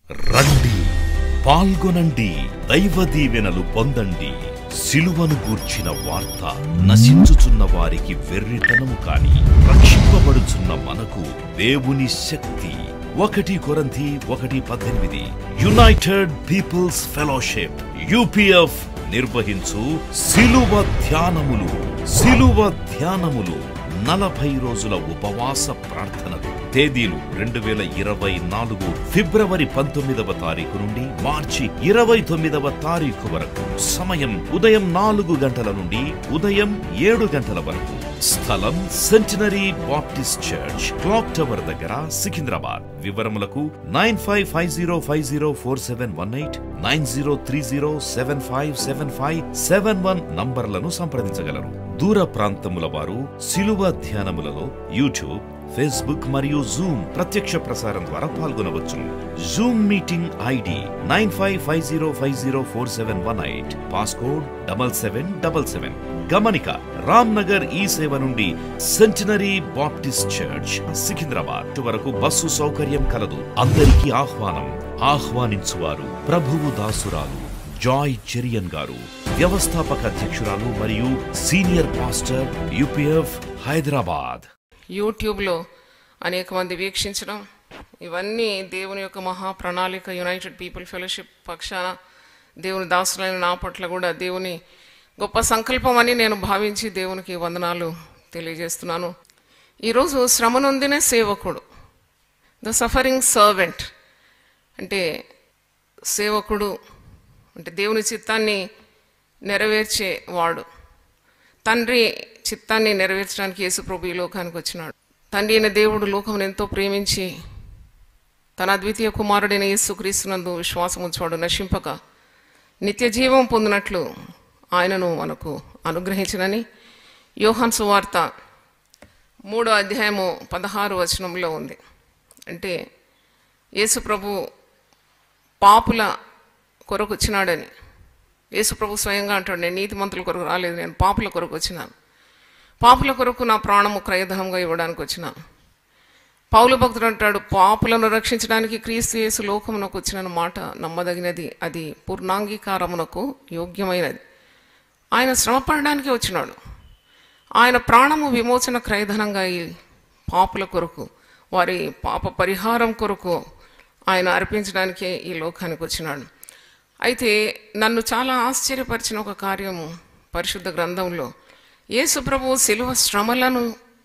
రండి పాల్గొనండి దైవ దీవెనలు పొందండి సిలువను గూర్చిన వార్త నశించుచున్న వారికి వెర్రితనము కాని రక్షింపబడుచున్న మనకు దేవుని శక్తి ఒకటి కొరంథీ ఒకటి పద్దెనిమిది యునైటెడ్ పీపుల్స్ ఫెలోషిప్ యూపీఎఫ్ నిర్వహించు సిలువ ధ్యానములు సిలువ ధ్యానములు నలభై రోజుల ఉపవాస ప్రార్థనలు తేదీలు రెండు వేల ఇరవై నాలుగు ఫిబ్రవరి పంతొమ్మిదవ తారీఖు నుండి మార్చి ఇరవై తొమ్మిదవ తారీఖు వరకు సమయం ఉదయం నాలుగు గంటల నుండి ఉదయం ఏడు గంటల వరకు స్థలం centenary Baptist church clock tower దగ్గర సికింద్రాబాద్ వివరములకు nine five five zero five zero four seven one eight nine zero three zero seven five seven five seven one నంబర్లను సంప్రదించగలరు దూర ప్రాంతముల వారు సిలువ ధ్యానములలో యూట్యూబ్ ఫేస్బుక్ మరియు జూమ్ ప్రత్యక్ష ప్రసారం ద్వారా పాల్గొనవచ్చును Zoom meeting ID nine five five zero five zero four seven one eight passcode double seven double seven గమనిక రామ్ నగర్ ఈ సేవ నుండి సెంటినరీ బాప్టిస్ట్ చర్చ్ సికింద్రాబాద్ వరకు బస్సు సౌకర్యం కలదు అందరికీ ఆహ్వానం ఆహ్వానించువారు ప్రభువు దాసురాలు జాయ్ చెరియన్ గారు వ్యవస్థాపక అధ్యక్షురాలు మరియు సీనియర్ పాస్టర్ యూపీఎఫ్ హైదరాబాద్ యూట్యూబ్లో అనేక మంది వీక్షించడం ఇవన్నీ దేవుని యొక్క మహా ప్రణాళిక యునైటెడ్ పీపుల్ ఫెలోషిప్ పక్షాన దేవుని దాసులైన నా పట్ల కూడా దేవుని గొప్ప సంకల్పం అని నేను భావించి దేవునికి వందనాలు తెలియజేస్తున్నాను ఈరోజు శ్రమ నొందిన సేవకుడు ద సఫరింగ్ సర్వెంట్ అంటే సేవకుడు అంటే దేవుని చిత్తాన్ని నెరవేర్చే వాడు తండ్రి చిత్తాన్ని నెరవేర్చడానికి యేసు ప్రభు ఈ లోకానికి వచ్చినాడు తండ్రి అయిన దేవుడు లోకమును ఎంతో ప్రేమించి తన అద్వితీయ కుమారుడైన యేసు క్రీస్తునందు విశ్వాసం ఉంచాడు నశింపక నిత్య జీవం పొందినట్లు ఆయనను మనకు అనుగ్రహించినని యోహాన్ సువార్త మూడో అధ్యాయము పదహారు వచనంలో ఉంది అంటే యేసు ప్రభు పాపుల కొరకు వచ్చినాడని యేసు ప్రభు స్వయంగా అంటాడు నేను నీతిమంతుల కొరకు రాలేదు నేను పాపుల కొరకు వచ్చినాను పాపుల కొరకు నా ప్రాణము క్రయధనంగా ఇవ్వడానికి వచ్చినాను పౌలు భక్తుడు అంటాడు పాపులను రక్షించడానికి క్రీస్తు యేసు లోకమునకు వచ్చిన మాట నమ్మదగినది అది పూర్ణాంగీకారమునకు యోగ్యమైనది ఆయన శ్రమపడడానికి వచ్చినాడు ఆయన ప్రాణము విమోచన క్రయధనంగా ఈ పాపుల కొరకు వారి పాప పరిహారం కొరకు ఆయన అర్పించడానికే ఈ లోకానికి వచ్చినాడు అయితే నన్ను చాలా ఆశ్చర్యపరిచిన ఒక కార్యము పరిశుద్ధ గ్రంథంలో యేసు ప్రభు శిలువ శ్రమలను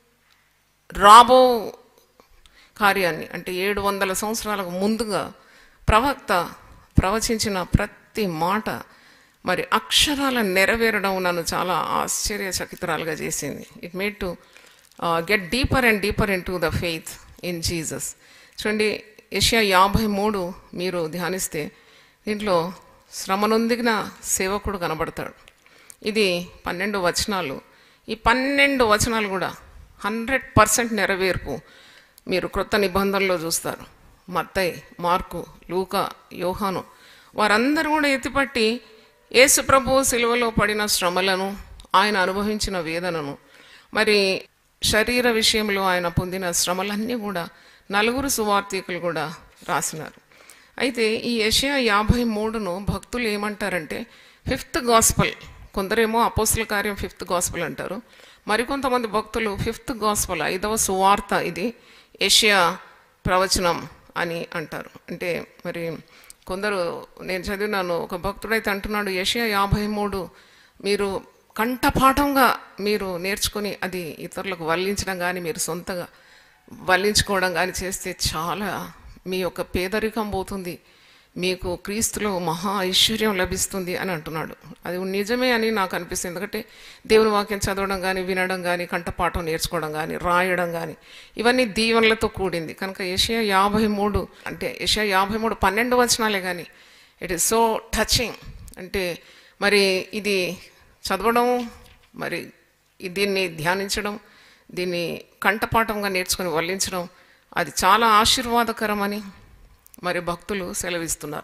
రాబో కార్యాన్ని అంటే ఏడు వందల సంవత్సరాలకు ముందుగా ప్రవక్త ప్రవచించిన ప్రతి మాట మరి అక్షరాల నెరవేరడం నన్ను చాలా ఆశ్చర్యచకితురాలుగా చేసింది it made to get deeper and deeper into the faith in Jesus చూడండి ఏషియా యాభై మూడు మీరు ధ్యానిస్తే దీంట్లో శ్రమనొందిగిన సేవకుడు కనబడతాడు ఇది పన్నెండు వచనాలు ఈ పన్నెండు వచనాలు కూడా హండ్రెడ్ పర్సెంట్ నెరవేర్పు మీరు క్రొత్త నిబంధనలో చూస్తారు మత్తయ్ మార్కు లూక యోహాను వారందరూ కూడా ఎత్తిపట్టి యేసు ప్రభు సిలువలో పడిన శ్రమలను ఆయన అనుభవించిన వేదనను మరి శరీర విషయంలో ఆయన పొందిన శ్రమలన్నీ కూడా నలుగురు సువార్థికులు కూడా రాసినారు అయితే ఈ యషయా యాభై మూడును భక్తులు ఏమంటారంటే ఫిఫ్త్ గాస్పల్ కొందరేమో అపోస్తుల కార్యం ఫిఫ్త్ గాస్పల్ అంటారు మరికొంతమంది భక్తులు ఫిఫ్త్ గాస్పల్ ఐదవ సువార్త ఇది ఏషియా ప్రవచనం అని అంటారు అంటే మరి కొందరు నేను చదివినాను ఒక భక్తుడైతే అంటున్నాడు ఏషియా యాభై మూడు మీరు కంఠపాఠంగా మీరు నేర్చుకొని అది ఇతరులకు వల్లించడం కానీ మీరు సొంతగా వల్లించుకోవడం కానీ చేస్తే చాలా మీ యొక్క పేదరికం పోతుంది మీకు క్రీస్తులో మహా ఐశ్వర్యం లభిస్తుంది అని అంటున్నాడు అది నిజమే అని నాకు అనిపిస్తుంది ఎందుకంటే దేవుని వాక్యం చదవడం కానీ వినడం కానీ కంఠపాఠం నేర్చుకోవడం కానీ రాయడం కానీ ఇవన్నీ దీవెనలతో కూడింది కనుక ఏషియా యాభై మూడు అంటే ఏషియా యాభై మూడు పన్నెండు వచనాలే కానీ ఇట్ ఈస్ సో టచింగ్ అంటే మరి ఇది చదవడం మరి దీన్ని ధ్యానించడం దీన్ని కంఠపాఠంగా నేర్చుకొని వల్లించడం అది చాలా ఆశీర్వాదకరమని మరి భక్తులు సెలవిస్తున్నారు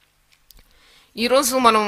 ఈరోజు మనం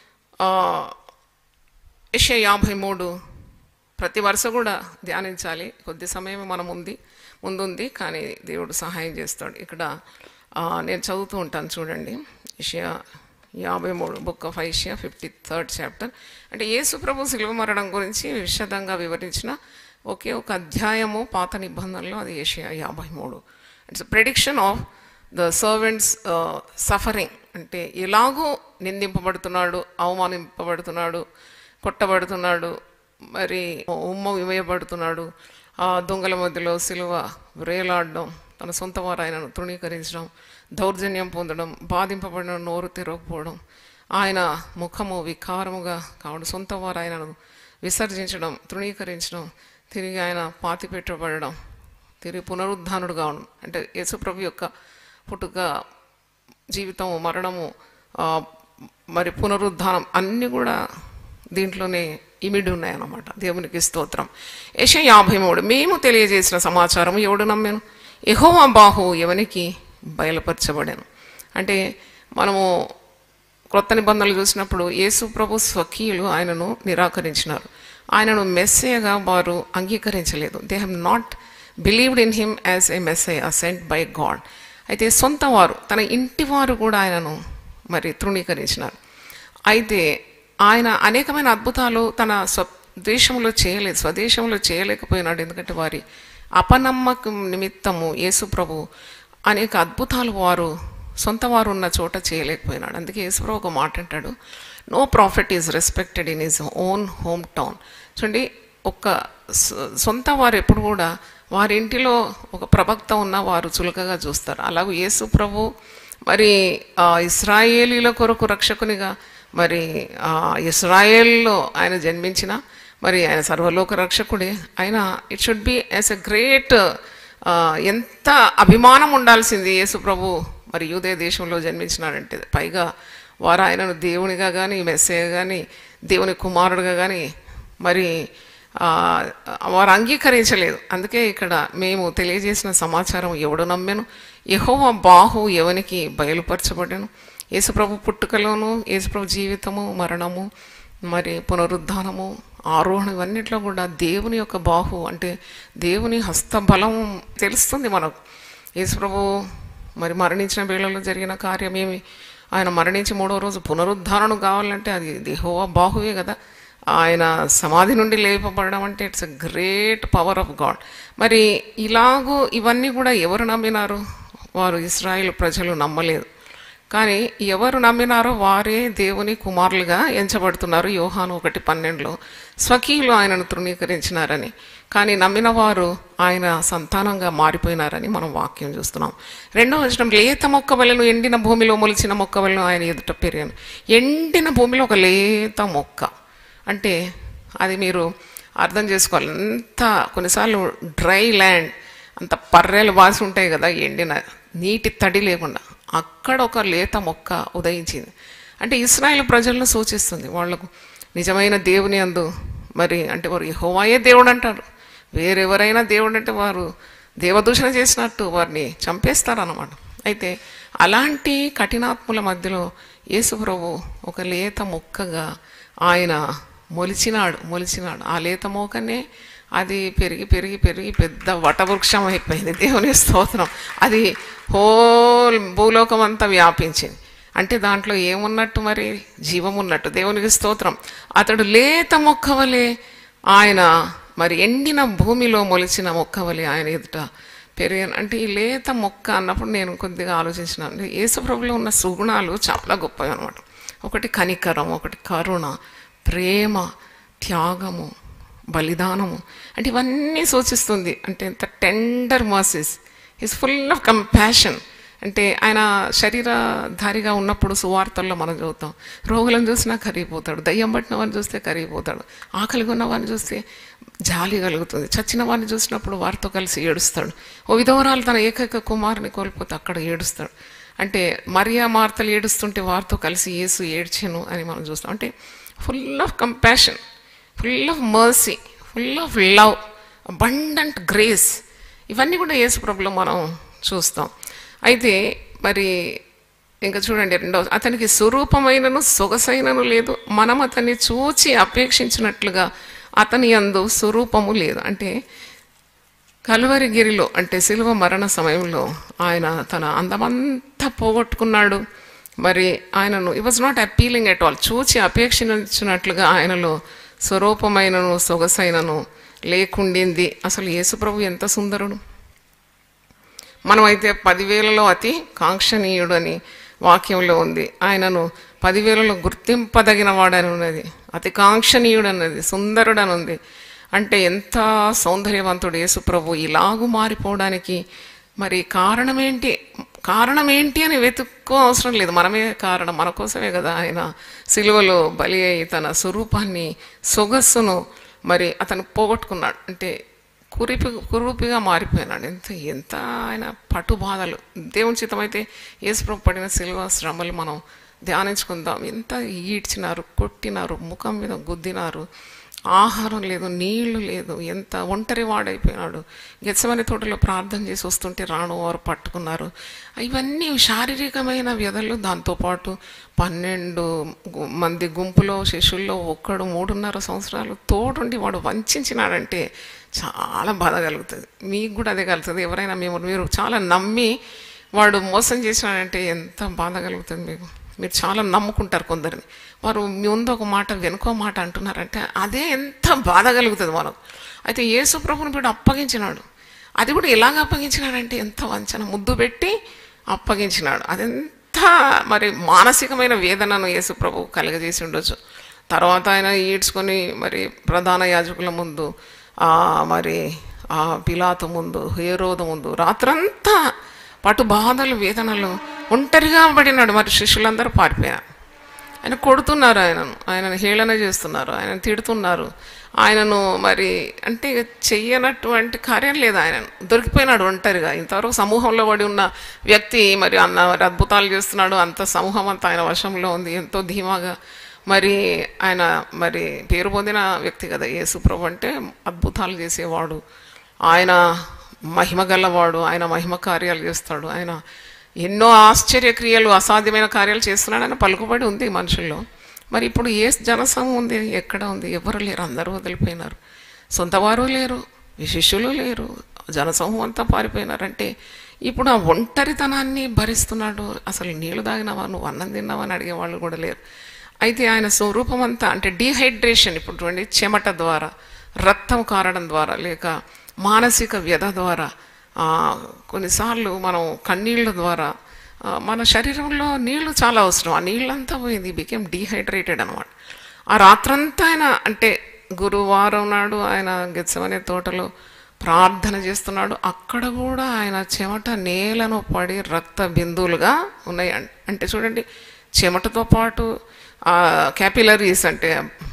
యశ యాభై మూడు ప్రతి వరుస కూడా ధ్యానించాలి కొద్ది సమయం మనం ఉంది ముందుంది కానీ దేవుడు సహాయం చేస్తాడు ఇక్కడ ఆ, నేను చదువుతూ ఉంటాను చూడండి ఇషియా యాభై మూడు book of Isaiah fifty third chapter అంటే యేసు ప్రభు శిలువ మరణం గురించి విశదంగా వివరించిన ఒకే ఒక అధ్యాయము పాత నిబంధనలో అది ఏషియా యాభై మూడు it's prediction of the servant's suffering అంటే ఎలాగో నిందింపబడుతున్నాడు అవమానింపబడుతున్నాడు కొట్టబడుతున్నాడు మరి ఉమ్మ వేయబడుతున్నాడు ఆ దొంగల మధ్యలో సిలువ వేలాడడం తన సొంత వారు ఆయనను తృణీకరించడం దౌర్జన్యం పొందడం బాధింపబడిన నోరు తెరవకపోవడం ఆయన ముఖము వికారముగా కావడం సొంత వారు ఆయనను విసర్జించడం తృణీకరించడం తిరిగి ఆయన పాతి పెట్టబడడం తిరిగి పునరుద్ధానుడు కావడం అంటే యేసుప్రభు యొక్క పుట్టుక జీవితము మరణము ఆ, మరి పునరుద్ధానం అన్నీ కూడా దీంట్లోనే ఇమిడి ఉన్నాయన్నమాట దేవునికి స్తోత్రం యశ యాభై మూడు మేము తెలియజేసిన సమాచారం ఎవడు నమ్మాను ఎహోవా బాహు ఎవనికి బయలుపరచబడాను అంటే మనము క్రొత్త నిబంధనలు చూసినప్పుడు యేసు ప్రభు స్వకీయులు ఆయనను నిరాకరించినారు ఆయనను మెస్సేగా వారు అంగీకరించలేదు they have not believed in him as a messiah sent by God అయితే సొంత వారు తన ఇంటి వారు కూడా ఆయనను మరి తృణీకరించినారు అయితే ఆయన అనేకమైన అద్భుతాలు తన స్వదేశంలో చేయలేదు స్వదేశంలో చేయలేకపోయినాడు ఎందుకంటే వారి అపనమ్మకం నిమిత్తము యేసు ప్రభు అనేక అద్భుతాలు వారు సొంత వారు ఉన్న చోట చేయలేకపోయినాడు అందుకే యేసుప్రభు ఒక మాట అంటాడు no prophet is respected in his own home town చూడండి ఒక సొ- సొంత వారు ఎప్పుడు కూడా వారి ఇంటిలో ఒక ప్రవక్త ఉన్న వారు చులకగా చూస్తారు అలాగే యేసు ప్రభు మరి ఆ, ఇస్రాయేలీల కొరకు రక్షకునిగా మరి ఆ, ఇస్రాయేల్లో ఆయన జన్మించిన మరి ఆయన సర్వలోక రక్షకుడే ఆయన it should be as a great ఎంత అభిమానం ఉండాల్సింది యేసు ప్రభు మరి యూదే దేశంలో జన్మించినాడంటే పైగా వారు ఆయనను దేవునిగా కానీ మెస్సేగా కానీ దేవుని కుమారుడుగా కానీ మరి ఆ, వారు అంగీకరించలేదు అందుకే ఇక్కడ మేము తెలియజేసిన సమాచారం ఎవడు నమ్మెను యెహోవా బాహు ఎవనికి బయలుపరచబడెను యేసుప్రభు పుట్టుకలోను యేసుప్రభు జీవితము మరణము మరి పునరుద్ధానము ఆరోహణ ఇవన్నిట్లో కూడా దేవుని యొక్క బాహు అంటే దేవుని హస్తబలం తెలుస్తుంది మనకు యేసుప్రభు మరి మరణించిన వేళలో జరిగిన కార్యం ఏమి ఆయన మరణించి మూడో రోజు పునరుద్ధారణ కావాలంటే అది దేహోవా బాహువే కదా ఆయన సమాధి నుండి లేపబడడం అంటే it's a great power of God మరి ఇలాగూ ఇవన్నీ కూడా ఎవరు నమ్మినారు వారు ఇస్రాయేల్ ప్రజలు నమ్మలేదు కానీ ఎవరు నమ్మినారో వారే దేవుని కుమారులుగా ఎంచబడుతున్నారు యోహాను ఒకటి పన్నెండులో స్వకీయులు ఆయనను తృణీకరించినారని కానీ నమ్మిన వారు ఆయన సంతానంగా మారిపోయినారని మనం వాక్యం చూస్తున్నాం రెండో వచనం లేత మొక్క వలెను ఎండిన భూమిలో మొలిచిన మొక్క వలెను ఆయన ఎదుట పెరిగాను ఎండిన భూమిలో ఒక లేత మొక్క అంటే అది మీరు అర్థం చేసుకోవాలి అంత కొన్నిసార్లు డ్రై ల్యాండ్ అంత పర్రెలు వాసి ఉంటాయి కదా ఎండిన నీటి తడి లేకుండా అక్కడ ఒక లేత మొక్క ఉదయించింది అంటే ఇస్రాయేల్ ప్రజలను సూచిస్తుంది వాళ్లకు నిజమైన దేవుని అందు మరి అంటే వారు యెహోవాయే దేవుడు అంటారు వేరెవరైనా దేవుడు అంటే వారు దేవదూషణ చేసినట్టు వారిని చంపేస్తారన్నమాట అయితే అలాంటి కఠినాత్ముల మధ్యలో యేసు ప్రభు ఒక లేత మొక్కగా ఆయన మొలిచినాడు మొలిచినాడు ఆ లేత మొక్కనే అది పెరిగి పెరిగి పెరిగి పెద్ద వటవృక్షం అయిపోయింది దేవుని స్తోత్రం అది హోల్ భూలోకం అంతా వ్యాపించింది అంటే దాంట్లో ఏమున్నట్టు మరి జీవం ఉన్నట్టు దేవునికి స్తోత్రం అతడు లేత మొక్క వలె ఆయన మరి ఎండిన భూమిలో మొలిచిన మొక్క వలె ఆయన ఎదుట పెరిగాను అంటే ఈ లేత మొక్క అన్నప్పుడు నేను కొద్దిగా ఆలోచించినాను యేసుప్రభులో ఉన్న సుగుణాలు చాలా గొప్పవి అనమాట ఒకటి కనికరం ఒకటి కరుణ ప్రేమ త్యాగము బలిదానము అంటే ఇవన్నీ సూచిస్తుంది అంటే ఎంత tender mercies is full of compassion అంటే ఆయన శరీరధారిగా ఉన్నప్పుడు సువార్తల్లో మనం చూద్దాం రోగులను చూసినా కరిగిపోతాడు దయ్యం పట్టిన వారిని చూస్తే కరిగిపోతాడు ఆకలిగా ఉన్న వారిని చూస్తే జాలి కలుగుతుంది చచ్చిన వారిని చూసినప్పుడు వారితో కలిసి ఏడుస్తాడు ఓ విధవరాలు తన ఏకైక కుమారుని కోల్పోతే అక్కడ ఏడుస్తాడు అంటే మరియా మార్తలు ఏడుస్తుంటే వారితో కలిసి యేసు ఏడ్చాను అని మనం చూస్తాం అంటే full of compassion full of mercy full of love abundant grace ఇవన్నీ కూడా యేసు ప్రభులో మనం చూస్తాం అయితే మరి ఇంకా చూడండి రెండో అతనికి స్వరూపమైనను సొగసైనను లేదు మనం అతన్ని చూచి అపేక్షించినట్లుగా అతని అందు స్వరూపము లేదు అంటే కలువరి గిరిలో అంటే శిలువ మరణ సమయంలో ఆయన తన అందమంతా పోగొట్టుకున్నాడు మరి ఆయనను it was not appealing at all చూచి అపేక్షించినట్లుగా ఆయనలో స్వరూపమైనను సొగసైనను లేకుండింది అసలు యేసుప్రభు ఎంత సుందరుడు మనమైతే పదివేలలో అతి కాంక్షణీయుడు అని వాక్యంలో ఉంది ఆయనను పదివేలలో గుర్తింపదగిన వాడని ఉన్నది అతి కాంక్షణీయుడు అన్నది సుందరుడు అని ఉంది అంటే ఎంత సౌందర్యవంతుడు యేసుప్రభు ఇలాగు మారిపోవడానికి మరి కారణమేంటి కారణమేంటి అని వెతుక్కో అవసరం లేదు మనమే కారణం మన కోసమే కదా ఆయన సిలువలో బలి అయి తన స్వరూపాన్ని సొగస్సును మరి అతను పోగొట్టుకున్నాడు అంటే కురిపి కురూపిగా మారిపోయినాడు ఎంత ఎంత ఆయన పటు బాధలు దేవుని చిత్తమైతే యేసుప్రభు పడిన సిల్వ శ్రమలు మనం ధ్యానించుకుందాం ఎంత ఈడ్చినారు కొట్టినారు ముఖం మీద గుద్దినారు ఆహారం లేదు నీళ్లు లేదు ఎంత ఒంటరి వాడైపోయినాడు గెచ్చమని తోటలో ప్రార్థన చేసి వస్తుంటే రాను వారు పట్టుకున్నారు ఇవన్నీ శారీరకమైన వ్యధలు దాంతోపాటు పన్నెండు గు- మంది గుంపులో శిష్యుల్లో ఒక్కడు మూడున్నర సంవత్సరాలు తోడుండి వాడు వంచినాడంటే చాలా బాధ కలుగుతుంది మీకు కూడా అదే కలుగుతుంది ఎవరైనా మేము మీరు చాలా నమ్మి వాడు మోసం చేసినాడంటే ఎంత బాధ కలుగుతుంది మీకు మీరు చాలా నమ్ముకుంటారు కొందరిని వారు మీ ముందు ఒక మాట వెనుకో మాట అంటున్నారంటే అదే ఎంత బాధ కలుగుతుంది మనకు అయితే యేసు ప్రభుని వీడు అప్పగించినాడు అది కూడా ఎలాగ అప్పగించినాడంటే ఎంత వంచన ముద్దు పెట్టి అప్పగించినాడు అదెంత మరి మానసికమైన వేదనను యేసు ప్రభు కలుగజేసి ఉండొచ్చు తర్వాత ఆయన ఈడ్చుకొని మరి ప్రధాన యాజకుల ముందు ఆ మరి ఆ పిలాతు ముందు హేరోదు ముందు రాత్రంతా పటు బాధలు వేదనలు ఒంటరిగా పడినాడు మరి శిష్యులందరూ పారిపోయారు ఆయన కొడుతున్నారు ఆయనను ఆయనను హేళన చేస్తున్నారు ఆయన తిడుతున్నారు ఆయనను మరి అంటే ఇక చెయ్యనటువంటి కార్యం లేదు ఆయన దొరికిపోయినాడు ఒంటరిగా ఇంతవరకు సమూహంలో పడి ఉన్న వ్యక్తి మరి అన్న మరి అద్భుతాలు చేస్తున్నాడు అంత సమూహం అంతా ఆయన వశంలో ఉంది ఎంతో ధీమాగా మరి ఆయన మరి పేరు పొందిన వ్యక్తి కదా యేసుప్రభు అంటే అద్భుతాలు చేసేవాడు ఆయన మహిమ గలవాడు ఆయన మహిమ కార్యాలు చేస్తాడు ఆయన ఎన్నో ఆశ్చర్యక్రియలు అసాధ్యమైన కార్యాలు చేస్తున్నాడు ఆయన పలుకుబడి ఉంది మనుషుల్లో మరి ఇప్పుడు ఏ జనసమూహం ఉంది ఎక్కడ ఉంది ఎవరు లేరు అందరూ వదిలిపోయినారు సొంతవారు లేరు శిష్యులు లేరు జనసమూహం అంతా పారిపోయినారంటే ఇప్పుడు ఆ ఒంటరితనాన్ని భరిస్తున్నాడు అసలు నీళ్లు తాగినావా నువ్వు అన్నం తిన్నావా అని అడిగే వాళ్ళు కూడా లేరు అయితే ఆయన స్వరూపం అంతా అంటే డీహైడ్రేషన్ ఇప్పుడు చూడండి చెమట ద్వారా రక్తం కారడం ద్వారా లేక మానసిక వ్యధ ద్వారా ఆ, కొన్నిసార్లు మనం కన్నీళ్ళ ద్వారా ఆ, మన శరీరంలో నీళ్లు చాలా అవసరం ఆ నీళ్ళంతా పోయింది బికేమ్ డీహైడ్రేటెడ్ అనమాట ఆ రాత్రంతా ఆయన అంటే గురువారం నాడు ఆయన గెచ్చమనే తోటలో ప్రార్థన చేస్తున్నాడు అక్కడ కూడా ఆయన చెమట నేలను పడి రక్త బిందువులుగా ఉన్నాయి అం- అంటే చూడండి చెమటతో పాటు ఆ క్యాపిలరీస్ అంటే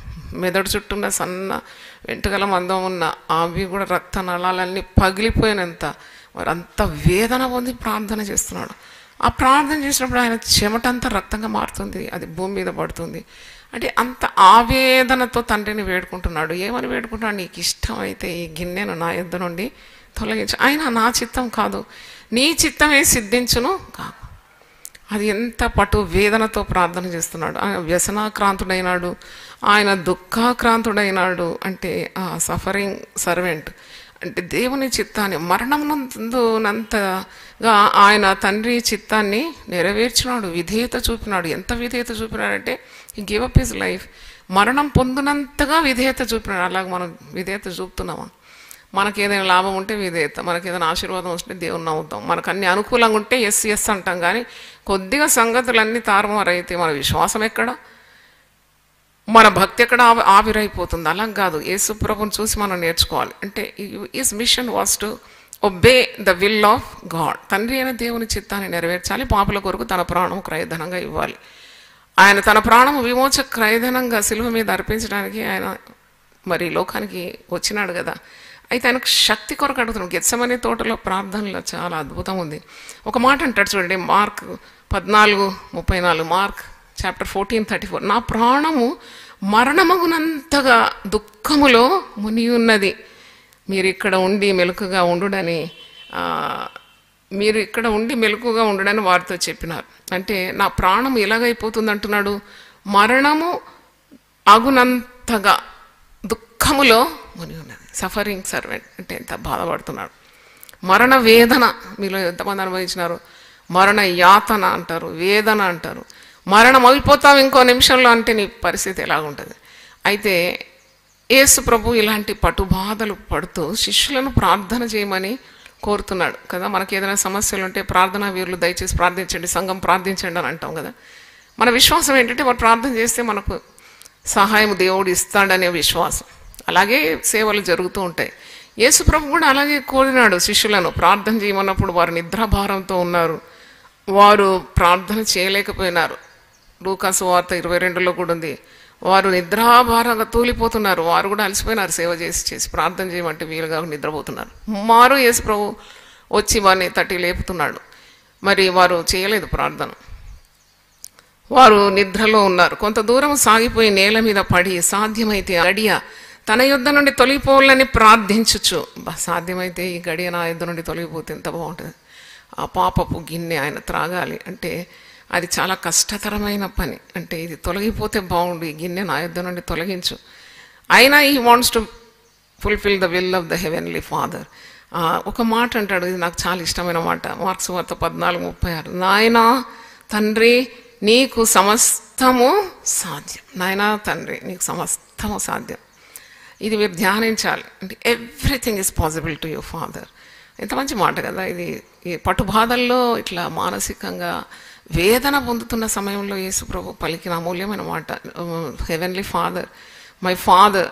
మెదడు చుట్టూ ఉన్న సన్న వెంట్రుకల మందం ఉన్న అవి కూడా రక్త నళాలన్నీ పగిలిపోయినంత మరి అంత వేదన పొంది ప్రార్థన చేస్తున్నాడు ఆ ప్రార్థన చేసినప్పుడు ఆయన చెమటంతా రక్తంగా మారుతుంది అది భూమి మీద పడుతుంది అంటే అంత ఆవేదనతో తండ్రిని వేడుకుంటున్నాడు ఏమని వేడుకుంటున్నాడు నీకు ఇష్టమైతే ఈ గిన్నెను నా యొద్ద నుండి తొలగించు ఆయన నా చిత్తం కాదు నీ చిత్తమే సిద్ధించును కాకు అది ఎంత పటు వేదనతో ప్రార్థన చేస్తున్నాడు ఆయన వ్యసనాక్రాంతుడైనాడు ఆయన దుఃఖాక్రాంతుడైనాడు అంటే ఆ సఫరింగ్ సర్వెంట్ అంటే దేవుని చిత్తాన్ని మరణమునందునంతగా ఆయన తండ్రి చిత్తాన్ని నెరవేర్చినాడు విధేయత చూపినాడు ఎంత విధేయత చూపినాడంటే ఈ గివ్ అప్ హిజ్ లైఫ్ మరణం పొందినంతగా విధేయత చూపినాడు అలాగే మనం విధేయత చూపుతున్నామా మనకి ఏదైనా లాభం ఉంటే విధేయత మనకి ఏదైనా ఆశీర్వాదం వస్తే దేవుని నవ్వుతాం మనకు అన్ని అనుకూలంగా ఉంటే ఎస్ ఎస్ అంటాం కానీ కొద్దిగా సంగతులన్నీ తారుమారైతే మన విశ్వాసం ఎక్కడ మన భక్తి ఎక్కడ ఆవి ఆవిరైపోతుంది అలా కాదు యేసు ప్రభుని చూసి మనం నేర్చుకోవాలి అంటే his mission was to obey the will of God తండ్రి అయిన దేవుని చిత్తాన్ని నెరవేర్చాలి పాపుల కొరకు తన ప్రాణం క్రయధనంగా ఇవ్వాలి ఆయన తన ప్రాణం విమోచ క్రయధనంగా సిలువ మీద అర్పించడానికి ఆయన మరి లోకానికి వచ్చినాడు కదా అయితే ఆయనకు శక్తి కొరకు అడుగుతున్నాడు గెచ్చమనే తోటలో ప్రార్థనలో చాలా అద్భుతం ఉంది ఒక మాట అంటాడు చూడండి మార్క్ పద్నాలుగు ముప్పై నాలుగు Mark chapter fourteen thirty four నా ప్రాణము మరణమగునంతగా దుఃఖములో ముని ఉన్నది మీరు ఇక్కడ ఉండి మెలకుగా ఉండుడని ఆ, మీరు ఇక్కడ ఉండి మెలకుగా ఉండడని వారితో చెప్పినారు అంటే నా ప్రాణం ఎలాగైపోతుంది అంటున్నాడు మరణము అగునంతగా దుఃఖములో ముని ఉన్నది సఫరింగ్ సర్వెంట్ అంటే ఎంత బాధపడుతున్నాడు మరణ వేదన మీలో ఎంతమంది అనుభవించినారు మరణ యాతన అంటారు వేదన అంటారు మరణం అయిపోతాం ఇంకో నిమిషంలో అంటే నీ పరిస్థితి ఎలాగుంటుంది అయితే యేసు ప్రభు ఇలాంటి పటుబాధలు పడుతూ శిష్యులను ప్రార్థన చేయమని కోరుతున్నాడు కదా మనకి ఏదైనా సమస్యలు ఉంటే ప్రార్థనా వీరులు దయచేసి ప్రార్థించండి సంఘం ప్రార్థించండి అని అంటాం కదా మన విశ్వాసం ఏంటంటే వారు ప్రార్థన చేస్తే మనకు సహాయం దేవుడు ఇస్తాడనే విశ్వాసం అలాగే సేవలు జరుగుతూ ఉంటాయి యేసు ప్రభు కూడా అలాగే కోరినాడు శిష్యులను ప్రార్థన చేయమన్నప్పుడు వారు నిద్రాభారంతో ఉన్నారు వారు ప్రార్థన చేయలేకపోయినారు లూకాసు వార్త ఇరవై రెండులో కూడా ఉంది వారు నిద్రాభారంగా తూలిపోతున్నారు వారు కూడా అలసిపోయినారు సేవ చేసి చేసి ప్రార్థన చేయమంటే వీలుగా నిద్రపోతున్నారు మారు యేసు ప్రభు వచ్చి వారిని తట్టి లేపుతున్నాడు మరి వారు చేయలేదు ప్రార్థన వారు నిద్రలో ఉన్నారు కొంత దూరం సాగిపోయి నేల మీద పడి సాధ్యమైతే ఆ గడియ తన యుద్ధ నుండి తొలగిపోవాలని ప్రార్థించచ్చు బా సాధ్యమైతే ఈ గడియ నా యుద్ధ నుండి తొలగిపోతే ఎంత బాగుంటుంది ఆ పాపపు గిన్నె ఆయన త్రాగాలి అంటే అది చాలా కష్టతరమైన పని అంటే ఇది తొలగిపోతే బాగుండు ఈ గిన్నె నా యుద్ధ నుండి తొలగించు అయినా he wants to fulfil the will of the heavenly Father ఒక మాట అంటాడు ఇది నాకు చాలా ఇష్టమైన మాట మార్క్స్ వార్త పద్నాలుగు ముప్పై ఆరు నాయనా తండ్రి నీకు సమస్తము సాధ్యం నాయనా తండ్రి నీకు సమస్తము సాధ్యం ఇది మీరు ధ్యానించాలి అంటే everything is possible to you Father ఎంత మంచి మాట కదా ఇది ఈ పట్టుబాధల్లో ఇట్లా మానసికంగా వేదన పొందుతున్న సమయంలో యేసు ప్రభు పలికిన అమూల్యమైన మాట heavenly Father my Father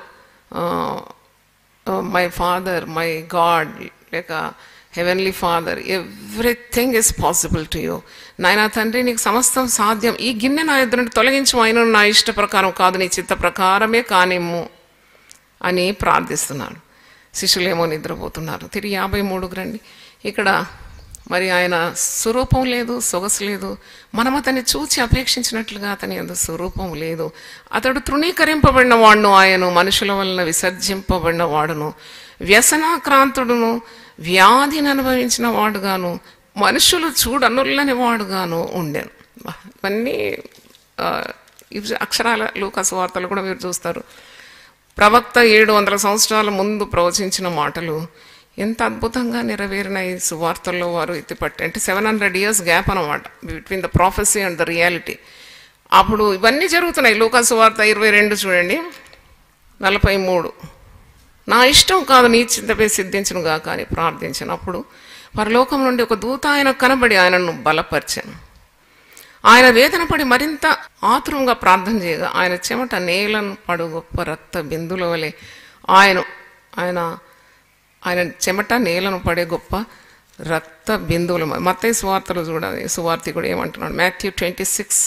my Father my God లేక heavenly Father everything is possible to you నాయన తండ్రి నీకు సమస్తం సాధ్యం ఈ గిన్నె నా ఇద్దరు నుండి తొలగించు ఆయన నా ఇష్ట ప్రకారం కాదు నీ చిత్త ప్రకారమే కానిమ్ము అని ప్రార్థిస్తున్నాడు శిష్యులేమో నిద్రపోతున్నారు తిరిగి యాభై మూడుకు రండి ఇక్కడ మరి ఆయన స్వరూపం లేదు సొగసు లేదు మనం అతన్ని చూచి అపేక్షించినట్లుగా అతని అందు స్వరూపం లేదు అతడు తృణీకరింపబడిన వాడును ఆయన మనుషుల వలన విసర్జింపబడిన వాడును వ్యసనాక్రాంతుడును వ్యాధిని అనుభవించిన వాడుగాను మనుషులు చూడనుల్లని వాడుగాను ఉండెను బా, ఇవన్నీ ఆ, ఇవి అక్షరాల లూకాసు వార్తలు కూడా మీరు చూస్తారు ప్రవక్త ఏడు వందల సంవత్సరాల ముందు ప్రవచించిన మాటలు ఎంత అద్భుతంగా నెరవేరిన ఈ సువార్తల్లో వారు ఎత్తిపట్టి అంటే సెవెన్ హండ్రెడ్ ఇయర్స్ గ్యాప్ అనమాట between the prophecy and the reality అప్పుడు ఇవన్నీ జరుగుతున్నాయి లూకా సువార్త ఇరవై రెండు చూడండి నలభై మూడు నా ఇష్టం కాదు నీ చింతపై సిద్ధించునుగా కానీ ప్రార్థించినప్పుడు పరలోకం నుండి ఒక దూత ఆయన కనబడి ఆయనను బలపరిచాను ఆయన వేదన పడి మరింత ఆతురంగా ప్రార్థన చేయగా ఆయన చెమట నేలను పడు గొప్ప రక్త బిందుల వలె ఆయన ఆయన ఆయన చెమట నేలను పడే గొప్ప రక్త బిందువులు మత్తయి సువార్తలు చూడాలి సువార్తి కూడా ఏమంటున్నాడు మాథ్యూ ట్వంటీ సిక్స్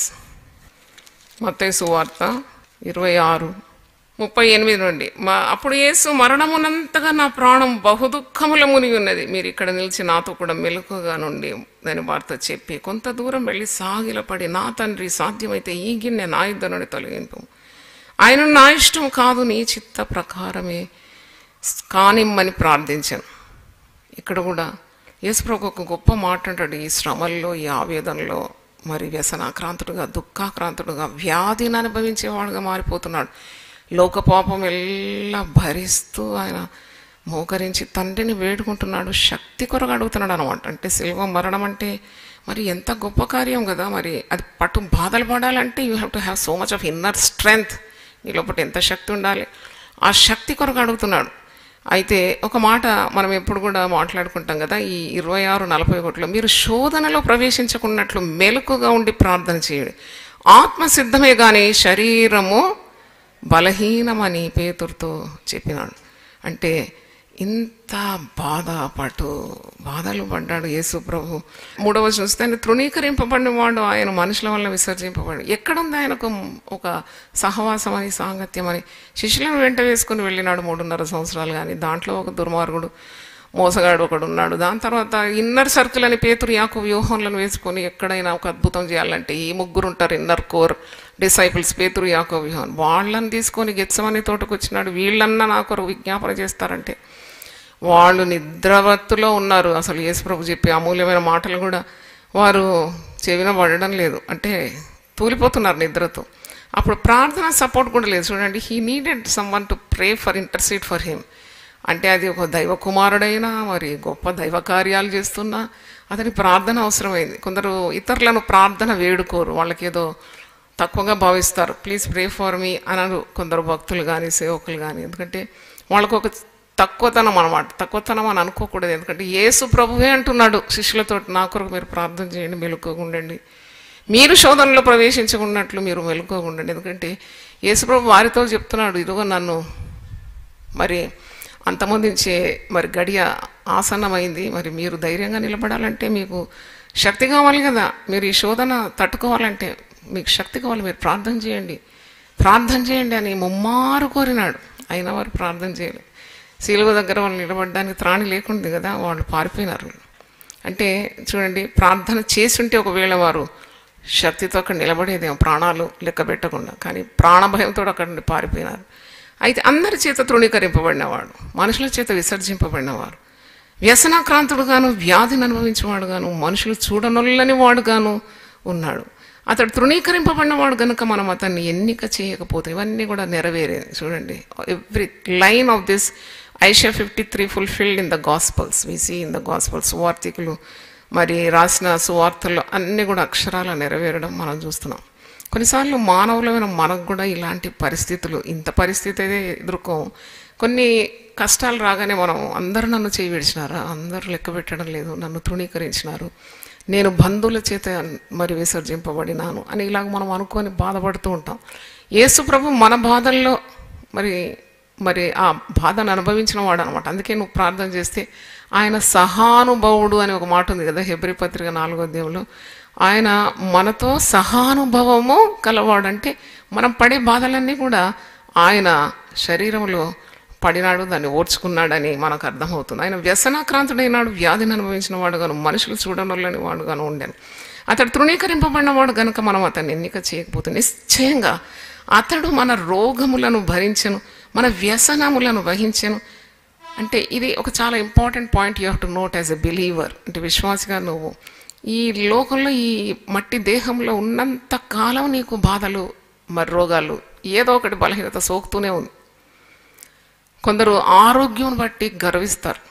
మత్తయి సువార్త ఇరవై ఆరు ముప్పై ఎనిమిది నుండి మా అప్పుడు యేసు మరణమునంతగా నా ప్రాణం బహుదుఖముల మునిగి ఉన్నది మీరు ఇక్కడ నిలిచి నాతో కూడా మెలకుగా నుండి దాని వార్త చెప్పి కొంత దూరం వెళ్ళి సాగిలపడి నా తండ్రి సాధ్యమైతే ఈ గిన్నె నా ఇద్దరు నుండి తొలగింపు ఆయన నా ఇష్టం కాదు నీ చిత్త ప్రకారమే కానిమ్మని ప్రార్థించాను ఇక్కడ కూడా యేసుప్రభు ఒక గొప్ప మాట అంటాడు ఈ శ్రమల్లో ఈ ఆవేదనలో మరి వ్యసనాక్రాంతుడుగా దుఃఖాక్రాంతుడుగా వ్యాధిని అనుభవించేవాడుగా మారిపోతున్నాడు లోకపాపం ఎల్లా భరిస్తూ ఆయన మోకరించి తండ్రిని వేడుకుంటున్నాడు శక్తి కొరకు అడుగుతున్నాడు అనమాట అంటే శిల్వ మరణం అంటే మరి ఎంత గొప్ప కార్యం కదా మరి అది పట్టు బాధలు పడాలంటే you have to have so much of inner strength నీ లోపల ఎంత శక్తి ఉండాలి ఆ శక్తి కొరకు అడుగుతున్నాడు అయితే ఒక మాట మనం ఎప్పుడు కూడా మాట్లాడుకుంటాం కదా ఈ ఇరవై ఆరు నలభై ఒకటిలో మీరు శోధనలో ప్రవేశించకున్నట్లు మెలకుగా ఉండి ప్రార్థన చేయండి ఆత్మ సిద్ధమే కానీ శరీరము బలహీనమని పేతురుతో చెప్పినాడు అంటే ఇంత బాధపడు బాధలు పడ్డాడు యేసు ప్రభు మూడవ చూస్తే ఆయన తృణీకరింపబడిన వాడు ఆయన మనుషుల వల్ల విసర్జింపబడి ఎక్కడుంది ఆయనకు ఒక సహవాసం అని సాంగత్యం అని శిష్యులను వెంట వేసుకుని వెళ్ళినాడు మూడున్నర సంవత్సరాలు కానీ దాంట్లో ఒక దుర్మార్గుడు మోసగాడు ఒకడు ఉన్నాడు దాని తర్వాత ఇన్నర్ సర్కిల్ అని పేతురు యాకు వ్యూహంలను వేసుకొని ఎక్కడైనా ఒక అద్భుతం చేయాలంటే ఈ ముగ్గురు ఉంటారు ఇన్నర్ కోర్ డిసైపుల్స్ పేతురు యాకో వ్యూహం వాళ్ళని తీసుకొని గెచ్చమని తోటకు వచ్చినాడు వీళ్ళన్నా నా కొరకు విజ్ఞాపన చేస్తారంటే వాళ్ళు నిద్రవత్తులో ఉన్నారు అసలు యేసుప్రభు చెప్పే అమూల్యమైన మాటలు కూడా వారు చెవిన పడడం లేదు అంటే తూలిపోతున్నారు నిద్రతో అప్పుడు ప్రార్థన సపోర్ట్ కూడా లేదు చూడండి he needed someone to pray for intercede for him అంటే అది ఒక దైవ కుమారుడైనా మరి గొప్ప దైవ కార్యాలు చేస్తున్నా అతని ప్రార్థన అవసరమైంది కొందరు ఇతరులను ప్రార్థన వేడుకోరు వాళ్ళకి ఏదో తక్కువగా భావిస్తారు ప్లీజ్ ప్రే ఫర్ మీ అనరు కొందరు భక్తులు కానీ సేవకులు కానీ ఎందుకంటే వాళ్ళకు ఒక తక్కువతనం అనమాట తక్కువతనం అని అనుకోకూడదు ఎందుకంటే యేసు ప్రభువే అంటున్నాడు శిష్యులతో నా కొరకు మీరు ప్రార్థన చేయండి మెలుకోకుండండి మీరు శోధనలో ప్రవేశించకున్నట్లు మీరు మెలుకోకుండండి ఎందుకంటే యేసు ప్రభు వారితో చెప్తున్నాడు ఇదిగో నన్ను మరి అంతమొందించే మరి గడియ ఆసన్నమైంది మరి మీరు ధైర్యంగా నిలబడాలంటే మీకు శక్తి కావాలి కదా మీరు ఈ శోధన తట్టుకోవాలంటే మీకు శక్తి కావాలి మీరు ప్రార్థన చేయండి ప్రార్థన చేయండి అని ముమ్మారు కోరినాడు అయినా వారు ప్రార్థన చేయలేదు శీలువ దగ్గర వాళ్ళు నిలబడడానికి త్రాణి లేకుంది కదా వాళ్ళు పారిపోయినారు అంటే చూడండి ప్రార్థన చేసుంటే ఒకవేళ వారు శక్తితో అక్కడ నిలబడేదేమో ప్రాణాలు లెక్క పెట్టకుండా కానీ ప్రాణభయంతో అక్కడ నుండి పారిపోయినారు అయితే అందరి చేత తృణీకరింపబడినవాడు మనుషుల చేత విసర్జింపబడినవాడు వ్యసనాక్రాంతుడుగాను వ్యాధిని అనుభవించేవాడుగాను మనుషులు చూడనొల్లని వాడుగాను ఉన్నాడు అతడు తృణీకరింపబడినవాడు గనుక మనం అతన్ని ఎన్నిక చేయకపోతే ఇవన్నీ కూడా నెరవేరేది చూడండి every line of this Isaiah fifty three fulfilled in the gospels we see in the gospels సువార్థికులు మరి రాసిన సువార్తల్లో అన్నీ కూడా అక్షరాల నెరవేరడం మనం చూస్తున్నాం కొన్నిసార్లు మానవులమైన మనకు కూడా ఇలాంటి పరిస్థితులు ఇంత పరిస్థితి అయితే ఎదుర్కోం కొన్ని కష్టాలు రాగానే మనం అందరూ నన్ను చేయి విడిచినారా అందరూ లెక్క పెట్టడం లేదు నన్ను తృణీకరించినారు నేను బంధువుల చేత మరి విసర్జింపబడినాను అని ఇలాగ మనం అనుకొని బాధపడుతూ ఉంటాం యేసు ప్రభు మన బాధల్లో మరి మరి ఆ బాధను అనుభవించిన వాడు అనమాట అందుకే నువ్వు ప్రార్థన చేస్తే ఆయన సహానుభవుడు అని ఒక మాట ఉంది కదా హెబ్రి పత్రిక నాలుగో అధ్యాయంలో ఆయన మనతో సహానుభవము కలవాడంటే మనం పడే బాధలన్నీ కూడా ఆయన శరీరంలో పడినాడు దాన్ని ఓర్చుకున్నాడని మనకు అర్థమవుతుంది ఆయన వ్యసనాక్రాంతుడైనాడు వ్యాధిని అనుభవించిన వాడుగాను మనుషులు చూడనొల్లని వాడుగాను ఉండాను అతడు తృణీకరింపబడిన వాడు గనుక మనం అతన్ని ఎన్నిక చేయకపోతే నిశ్చయంగా అతడు మన రోగములను భరించను మన వ్యసనములను వహించను అంటే ఇది ఒక చాలా important point you have to note as a believer అంటే విశ్వాసిగా నువ్వు ఈ లోకంలో ఈ మట్టి దేహంలో ఉన్నంత కాలం నీకు బాధలు మరి రోగాలు ఏదో ఒకటి బలహీనత సోకుతూనే ఉంది కొందరు ఆరోగ్యం బట్టి గర్విస్తారు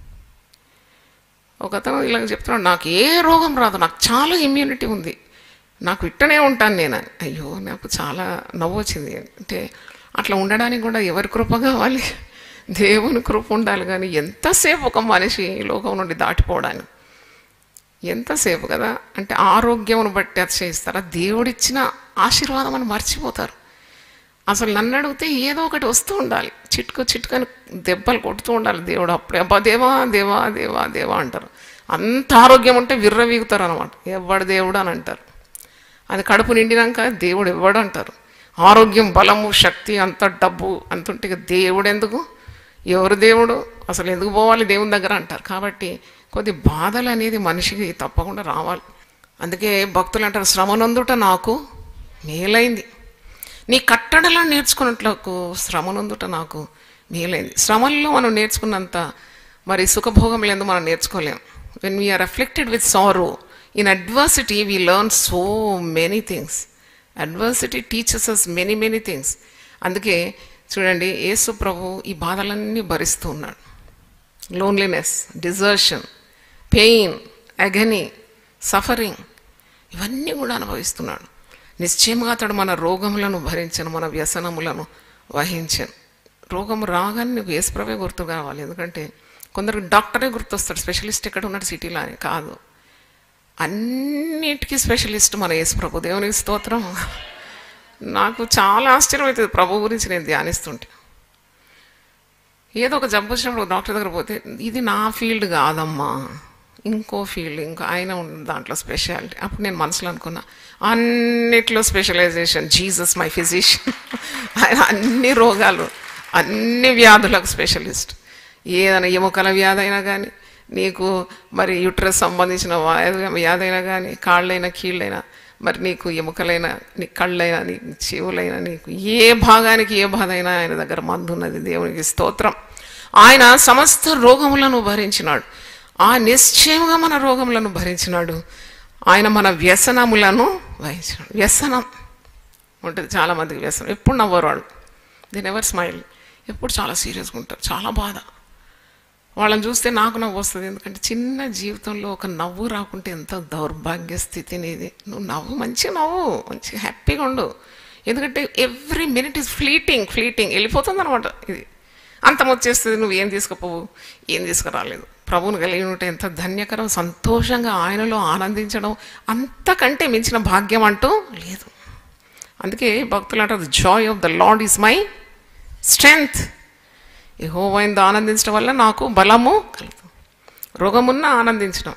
ఒకతను ఇలాగ చెప్తున్నాడు నాకు ఏ రోగం రాదు నాకు చాలా ఇమ్యూనిటీ ఉంది నాకు ఇట్టనే ఉంటాను నేను అని. అయ్యో నాకు చాలా నవ్వు వచ్చింది అంటే అట్లా ఉండడానికి కూడా ఎవరి కృప కావాలి దేవుని కృప ఉండాలి కానీ ఎంతసేపు ఒక మనిషి ఈ లోకం నుండి దాటిపోవడానికి ఎంతసేపు కదా అంటే ఆరోగ్యమును బట్టి అతిశయిస్తారా దేవుడిచ్చిన ఆశీర్వాదం అని మర్చిపోతారు అసలు నన్ను అడిగితే ఏదో ఒకటి వస్తూ ఉండాలి చిట్కు చిట్కని దెబ్బలు కొడుతూ ఉండాలి దేవుడు అప్పుడే అబ్బా దేవా దేవా దేవా దేవా అంటారు అంత ఆరోగ్యం ఉంటే విర్రవీగుతారు అనమాట ఎవడు దేవుడు అని అంటారు అది కడుపు నిండినాక దేవుడు ఎవడు అంటారు ఆరోగ్యం బలము శక్తి అంత డబ్బు అంత ఉంటే ఇక దేవుడు ఎందుకు ఎవరు దేవుడు అసలు ఎందుకు పోవాలి దేవుని దగ్గర అంటారు కాబట్టి కొద్ది బాధలు అనేది మనిషికి తప్పకుండా రావాలి అందుకే భక్తులు అంటారు శ్రమనందుట నాకు మేలైంది నీ కట్టడలో నేర్చుకున్నట్లకు శ్రమనందుట నాకు మేలైంది శ్రమల్లో మనం నేర్చుకున్నంత మరి సుఖభోగములందు మనం నేర్చుకోలేం when we are afflicted with sorrow in adversity we learn so many things adversity teachers us many many things అందుకే చూడండి యేసు ప్రభు ఈ బాధలన్నీ భరిస్తూ ఉన్నాడు loneliness desertion pain agony suffering ఇవన్నీ కూడా అనుభవిస్తున్నాడు నిశ్చయంగా అతడు మన రోగములను భరించను మన వ్యసనములను వహించను రోగం రాగానే నీకు యేసుప్రభే గుర్తు కావాలి ఎందుకంటే కొందరికి డాక్టరే గుర్తొస్తాడు స్పెషలిస్ట్ ఎక్కడ ఉన్నాడు సిటీలో అని కాదు అన్నిటికీ స్పెషలిస్ట్ మన యేసుప్రభు దేవునికి స్తోత్రం నాకు చాలా ఆశ్చర్యం అవుతుంది ప్రభు గురించి నేను ధ్యానిస్తుంటే ఏదో ఒక జబ్బు వచ్చినప్పుడు డాక్టర్ దగ్గర పోతే ఇది నా ఫీల్డ్ కాదమ్మా ఇంకో ఫీల్డ్ ఇంకా ఆయన ఉన్న దాంట్లో స్పెషాలిటీ అప్పుడు నేను మనసులో అనుకున్నా అన్నిట్లో స్పెషలైజేషన్ జీసస్ మై ఫిజిషియన్ ఆయన అన్ని రోగాలు అన్ని వ్యాధులకు స్పెషలిస్ట్ ఏదైనా ఎముకల వ్యాధి అయినా కానీ నీకు మరి యూట్రస్ సంబంధించిన వ్యాధి వ్యాధి అయినా కానీ కాళ్ళైనా కీళ్ళైనా మరి నీకు ఎముకలైనా నీ కళ్ళైనా నీ చెవులైనా నీకు ఏ భాగానికి ఏ బాధ అయినా ఆయన దగ్గర మందు ఉన్నది దేవునికి స్తోత్రం ఆయన సమస్త రోగములను భరించినాడు ఆ నిశ్చయముగా మన రోగములను భరించినాడు ఆయన మన వ్యసనములను వహించినాడు వ్యసనం ఉంటుంది చాలామందికి వ్యసనం ఎప్పుడు నవ్వరు వాళ్ళు దీని ఎవరు స్మైల్ ఎప్పుడు చాలా సీరియస్గా ఉంటారు చాలా బాధ వాళ్ళని చూస్తే నాకు నవ్వు వస్తుంది ఎందుకంటే చిన్న జీవితంలో ఒక నవ్వు రాకుంటే ఎంత దౌర్భాగ్య స్థితి నీది నువ్వు నవ్వు మంచి నవ్వు మంచి హ్యాపీగా ఉండు ఎందుకంటే every minute is fleeting fleeting వెళ్ళిపోతుంది అనమాట ఇది అంతం వచ్చేస్తుంది నువ్వు ఏం తీసుకుపోవు ఏం తీసుకురాలేదు ప్రభువును కలిగి ఉంటే ఎంత ధన్యకరం సంతోషంగా ఆయనలో ఆనందించడం అంతకంటే మించిన భాగ్యం అంటూ లేదు అందుకే భక్తులు అంటారు joy of the Lord is my strength యెహోవాయిందు ఆనందించడం వల్ల నాకు బలము కలుగుతుంది రోగమున్నా ఆనందించడం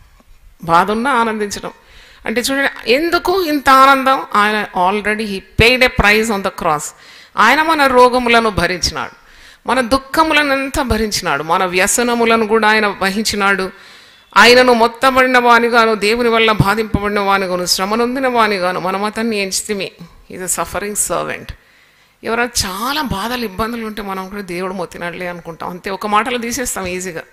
బాధ ఉన్నా ఆనందించడం అంటే చూడండి ఎందుకు ఇంత ఆనందం ఆయన already he paid a price on the cross ఆయన మన రోగములను భరించినాడు మన దుఃఖములను అంతా భరించినాడు మన వ్యసనములను కూడా ఆయన వహించినాడు ఆయనను మొత్తబడిన వానిగాను దేవుని వల్ల బాధింపబడిన వానిగాను శ్రమనొందిన వానిగాను మనం అతన్ని ఎంచితిమి ఈజ్ అ సఫరింగ్ సర్వెంట్ ఎవరైనా చాలా బాధలు ఇబ్బందులు ఉంటే మనం కూడా దేవుడు మొత్తినాడులే అనుకుంటాం అంతే ఒక మాటలో తీసేస్తాం ఈజీగా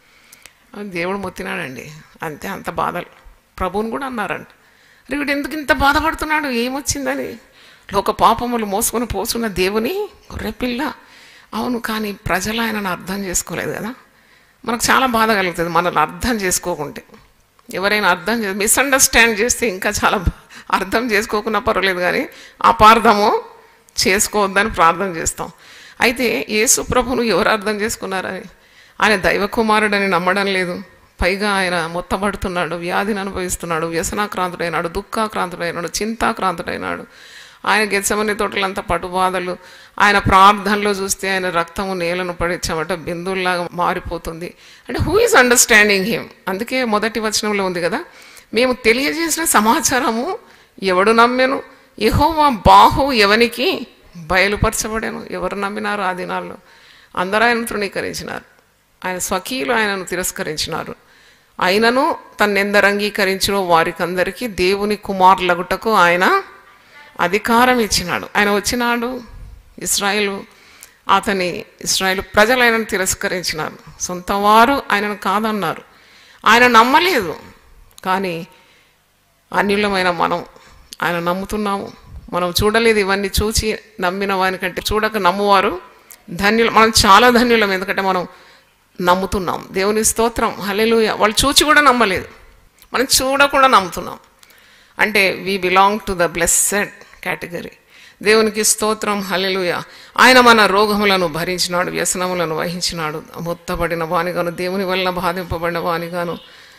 అది దేవుడు మొత్తినాడండి అంతే అంత బాధలు ప్రభువుని కూడా అన్నారంట అరే వీడు ఎందుకు ఇంత బాధపడుతున్నాడు ఏమొచ్చిందని లోక పాపములు మోసుకొని పోసున్న దేవుని గొర్రెపిల్ల అవును కానీ ప్రజలు ఆయనను అర్థం చేసుకోలేదు కదా మనకు చాలా బాధ కలుగుతుంది మనల్ని అర్థం చేసుకోకుంటే ఎవరైనా అర్థం చే మిస్అండర్స్టాండ్ చేస్తే ఇంకా చాలా బా- అర్థం చేసుకోకున్నా పర్వాలేదు కానీ అపార్థము చేసుకోవద్దని ప్రార్థన చేస్తాం అయితే యేసు ప్రభును ఎవరు అర్థం చేసుకున్నారని ఆయన దైవ కుమారుడని నమ్మడం లేదు పైగా ఆయన మొత్తబడుతున్నాడు వ్యాధిని అనుభవిస్తున్నాడు వ్యసనాక్రాంతుడైనాడు దుఃఖాక్రాంతుడైనాడు చింతాక్రాంతుడైనాడు ఆయన గెచ్చమని తోటలంతా పటుబాధలు ఆయన ప్రార్థనలో చూస్తే ఆయన రక్తము నేలను పడి చెమట బిందువుల్లాగా మారిపోతుంది అంటే హూ ఈజ్ అండర్స్టాండింగ్ హిమ్ అందుకే మొదటి వచనంలో ఉంది కదా మేము తెలియజేసిన సమాచారము ఎవడు నమ్మెను యెహోవా బాహు ఎవనికి బయలుపరచబడాను ఎవరు నమ్మినారు ఆ దినాల్లో అందరూ ఆయన తృణీకరించినారు ఆయన స్వకీయులు ఆయనను తిరస్కరించినారు ఆయనను తన్నెందరు అంగీకరించిన వారికందరికీ దేవుని కుమారులగుటకు ఆయన అధికారం ఇచ్చినాడు ఆయన వచ్చినాడు ఇస్రాయేల్ అతని ఇస్రాయేల్ ప్రజలు ఆయనను తిరస్కరించినారు సొంత వారు ఆయనను కాదన్నారు ఆయన నమ్మలేదు కానీ అన్యులమైన మనం ఆయన నమ్ముతున్నాము మనం చూడలేదు ఇవన్నీ చూచి నమ్మిన వానికంటే చూడక నమ్మువారు ధన్యులు మనం చాలా ధన్యులం ఎందుకంటే మనం నమ్ముతున్నాం దేవుని స్తోత్రం హల్లెలూయా వాళ్ళు చూచి కూడా నమ్మలేదు మనం చూడకుండా నమ్ముతున్నాం అంటే we belong to the blessed category దేవునికి స్తోత్రం హల్లెలూయా ఆయన మన రోగములను భరించినాడు వ్యసనములను వహించినాడు మొత్తబడిన వానిగాను దేవుని వల్ల బాధింపబడిన వానిగాను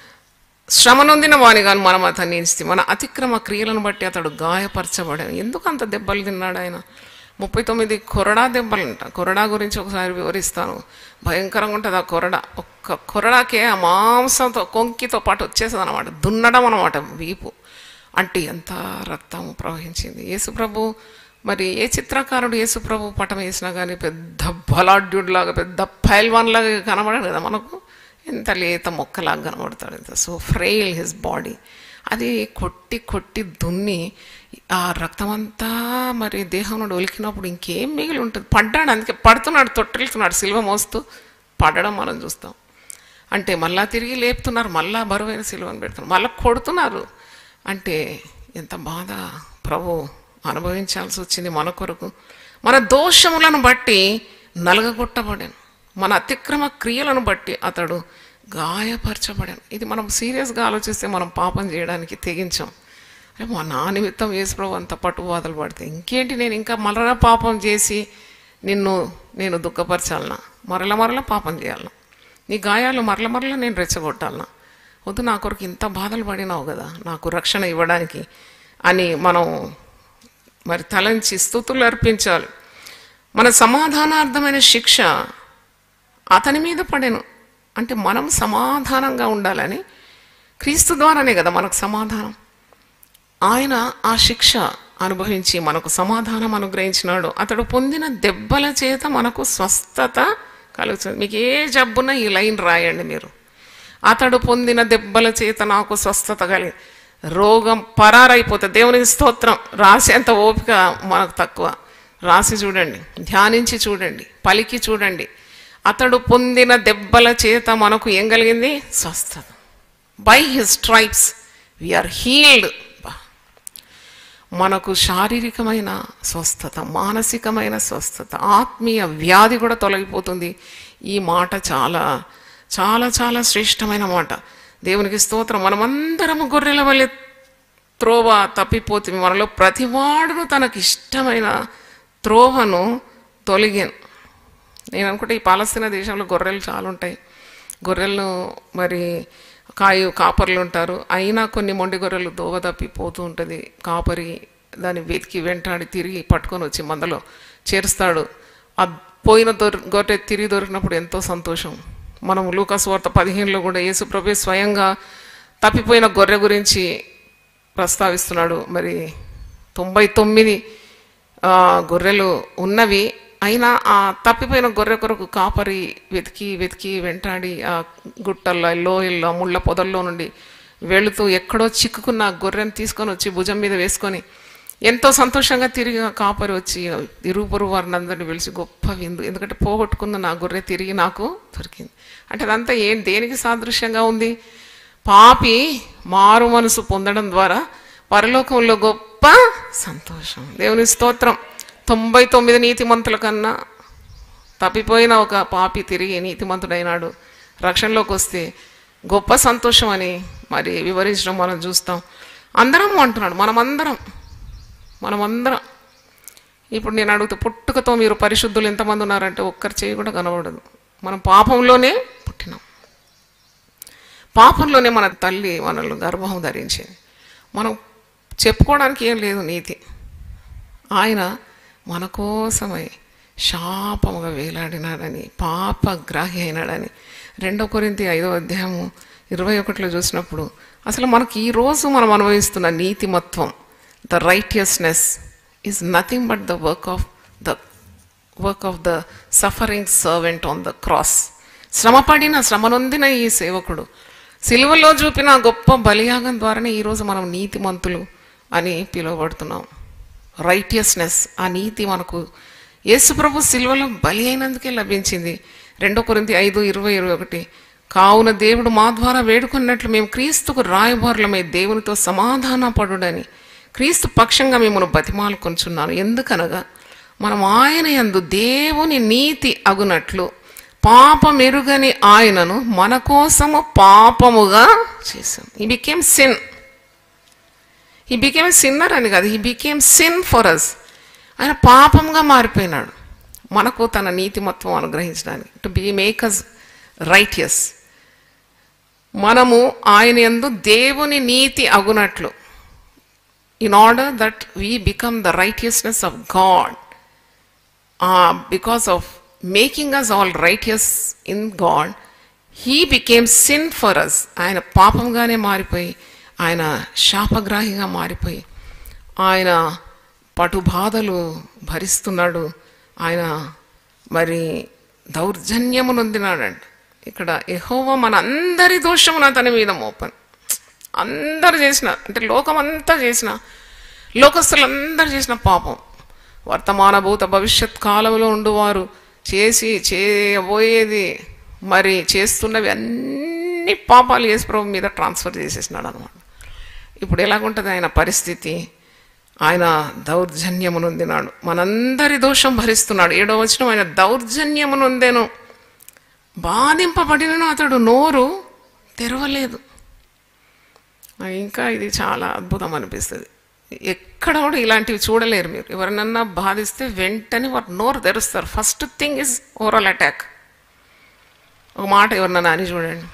శ్రమ నొందిన వానిగాను మనం అతన్ని ఎంచితే మన అతిక్రమ క్రియలను బట్టి అతడు గాయపరచబడాను ఎందుకు అంత దెబ్బలు తిన్నాడు ఆయన ముప్పై తొమ్మిది కొరడా దెబ్బలంట కొరడా గురించి ఒకసారి వివరిస్తాను భయంకరంగా ఉంటుంది ఆ కొరడా ఒక్క కొరడాకే ఆ మాంసంతో కొంకితో పాటు వచ్చేస్తుంది అనమాట దున్నడం అనమాట వీపు అంటే ఎంత రక్తం ప్రవహించింది యేసుప్రభు మరి ఏ చిత్రకారుడు యేసుప్రభు పటం వేసినా కానీ పెద్ద బలాఢ్యుడిలాగా పెద్ద పైల్వాన్ లాగా కనబడాడు కదా మనకు ఎంత లేత మొక్కలాగా కనబడతాడు ఎంత సో ఫ్రెయిల్ హిస్ బాడీ అది కొట్టి కొట్టి దున్ని ఆ రక్తం అంతా మరి దేహం నుండి ఒలికినప్పుడు ఇంకేం మిగిలి ఉంటుంది పడ్డాడు అందుకే పడుతున్నాడు తొట్టిల్తున్నాడు సిల్వ మోస్తూ పడడం మనం చూస్తాం అంటే మళ్ళా తిరిగి లేపుతున్నారు మళ్ళా బరువైన సిలువను పెడుతున్నారు మళ్ళీ కొడుతున్నారు అంటే ఎంత బాధ ప్రభు అనుభవించాల్సి వచ్చింది మన కొరకు మన దోషములను బట్టి నలగగొట్టబడాను మన అతిక్రమ క్రియలను బట్టి అతడు గాయపరచబడాను ఇది మనం సీరియస్గా ఆలోచిస్తే మనం పాపం చేయడానికి తెగించాం అరే మా నా నిమిత్తం యేసుప్రభు అంత పట్టుబాధలు పడితే ఇంకేంటి నేను ఇంకా మరలా పాపం చేసి నిన్ను నేను దుఃఖపరచాలనా మరల మరల పాపం చేయాలనా నీ గాయాలు మరల మరల నేను రెచ్చగొట్టాలనా వద్దు నా కొరకు ఇంత బాధలు పడినావు కదా నాకు రక్షణ ఇవ్వడానికి అని మనం మరి తలంచి స్థుతులు అర్పించాలి మన సమాధానార్థమైన శిక్ష అతని మీద పడెను అంటే మనం సమాధానంగా ఉండాలని క్రీస్తు ద్వారానే కదా మనకు సమాధానం ఆయన ఆ శిక్ష అనుభవించి మనకు సమాధానం అనుగ్రహించినాడు అతడు పొందిన దెబ్బల చేత మనకు స్వస్థత కలుగుతుంది మీకు ఏ జబ్బున ఈ లైన్ రాయండి మీరు అతడు పొందిన దెబ్బల చేత నాకు స్వస్థత కలిగి రోగం పరారైపోతుంది దేవునికి స్తోత్రం రాసేంత ఓపిక మనకు తక్కువ రాసి చూడండి ధ్యానించి చూడండి పలికి చూడండి అతడు పొందిన దెబ్బల చేత మనకు ఏం కలిగింది స్వస్థత by his stripes we are healed మనకు శారీరకమైన స్వస్థత మానసికమైన స్వస్థత ఆత్మీయ వ్యాధి కూడా తొలగిపోతుంది ఈ మాట చాలా చాలా చాలా శ్రేష్టమైన మాట దేవునికి స్తోత్రం మనమందరము గొర్రెల వల్లే త్రోవ తప్పిపోతుంది మనలో ప్రతివాడును తనకి ఇష్టమైన త్రోవను తొలగాను నేను అనుకుంటే ఈ పాలస్తీనా దేశంలో గొర్రెలు చాలా ఉంటాయి గొర్రెలను మరి కాయు కాపర్లు ఉంటారు అయినా కొన్ని మొండి గొర్రెలు దోవ తప్పి పోతూ ఉంటుంది కాపరి దాన్ని వెతికి వెంటాడి తిరిగి పట్టుకొని వచ్చి మందలో చేరుస్తాడు ఆ పోయిన దొరి గొర్రె తిరిగి దొరికినప్పుడు ఎంతో సంతోషం మనం లూకాసు వార్త పదిహేనులో కూడా యేసు ప్రభు స్వయంగా తప్పిపోయిన గొర్రె గురించి ప్రస్తావిస్తున్నాడు మరి తొంభై తొమ్మిది ఆ, గొర్రెలు ఉన్నవి అయినా ఆ తప్పిపోయిన గొర్రె కొరకు కాపరి వెతికి వెతికి వెంటాడి ఆ గుట్టల్లో లోయల్లో ముళ్ళ పొదల్లో నుండి వెళుతూ ఎక్కడో చిక్కుకున్న ఆ గొర్రెను తీసుకొని వచ్చి భుజం మీద వేసుకొని ఎంతో సంతోషంగా తిరిగి ఆ కాపరి వచ్చి ఇరుగు పొరుగు వారిని అందరిని పిలిచి గొప్ప విందు ఎందుకంటే పోగొట్టుకున్న నా గొర్రె తిరిగి నాకు దొరికింది అంటే అదంతా ఏం దేనికి సాదృశ్యంగా ఉంది పాపి మారు మనసు పొందడం ద్వారా పరలోకంలో గొప్ప సంతోషం దేవుని స్తోత్రం తొంభై తొమ్మిది నీతిమంతుల కన్నా తప్పిపోయిన ఒక పాపి తిరిగి నీతిమంతుడైనాడు రక్షణలోకి వస్తే గొప్ప సంతోషం అని మరి వివరించడం మనం చూస్తాం అందరం అంటున్నాడు మనమందరం మనమందరం ఇప్పుడు నేను అడుగుతా పుట్టుకతో మీరు పరిశుద్ధులు ఎంతమంది ఉన్నారంటే ఒక్కరి చేయి కూడా కనబడదు మనం పాపంలోనే పుట్టినాం పాపంలోనే మన తల్లి మనల్ని గర్భం ధరించింది మనం చెప్పుకోవడానికి ఏం లేదు నీతి ఆయన మన కోసమై శాపముగా వేలాడినాడని పాపగ్రాహి అయినాడని రెండో కొరింతి ఐదో అధ్యాయము ఇరవై ఒకటిలో చూసినప్పుడు అసలు మనకి ఈ రోజు మనం అనుభవిస్తున్న నీతిమత్వం the righteousness is nothing but the work of the work of the suffering servant on the cross శ్రమపడిన శ్రమనొందిన ఈ సేవకుడు సిలువలో చూపిన గొప్ప బలియాగం ద్వారానే ఈరోజు మనం నీతిమంతులు అని పిలువబడుతున్నాం రైటియస్నెస్ ఆ నీతి మనకు యేసుప్రభు సిల్వలో బలి అయినందుకే లభించింది రెండో కొరింది ఐదు ఇరవై ఇరవై ఒకటి కావున దేవుడు మా ద్వారా వేడుకున్నట్లు మేము క్రీస్తుకు రాయబారులమై దేవునితో సమాధాన పడుడని క్రీస్తు పక్షంగా మిమ్మల్ని బతిమాలు కొంచున్నాను ఎందుకనగా మనం ఆయన యందు దేవుని నీతి అగునట్లు పాపమెరుగని ఆయనను మన కోసము పాపముగా చేశాం he became sin he became sinner అని కాదు he became sin for us ఆయన పాపంగా మారిపోయినాడు మనకు తన నీతిమత్వం అనుగ్రహించడానికి to be make us righteous మనము ఆయన యందు దేవుని నీతి అగునట్లు in order that we become the righteousness of God because of making us all righteous in God he became sin for us ఆయన పాపంగానే మారిపోయి ఆయన శాపగ్రాహిగా మారిపోయి ఆయన పటు బాధలు భరిస్తున్నాడు ఆయన మరి దౌర్జన్యము నొందినాడంట ఇక్కడ ఎహోవ మన అందరి దోషమున అతని మీద మోపన్ అందరు చేసిన అంటే లోకం అంతా చేసిన లోకస్తులందరూ చేసిన పాపం వర్తమాన భూత భవిష్యత్ కాలంలో ఉండువారు చేసి చేయబోయేది మరి చేస్తున్నవి అన్ని పాపాలు యేసు ప్రభు మీద ట్రాన్స్ఫర్ చేసేసినాడు అనమాట ఇప్పుడు ఎలాగుంటుంది ఆయన పరిస్థితి ఆయన దౌర్జన్యము నొందినాడు మనందరి దోషం భరిస్తున్నాడు ఏడో వచ్చిన ఆయన దౌర్జన్యము నొందెను బాధింపబడినను అతడు నోరు తెరవలేదు ఆ, ఇంకా ఇది చాలా అద్భుతం అనిపిస్తుంది ఎక్కడ కూడా ఇలాంటివి చూడలేరు మీరు ఎవరినన్నా బాధిస్తే వెంటనే వారు నోరు తెరుస్తారు first thing is overall attack ఒక మాట ఎవరినన్నా అని చూడండి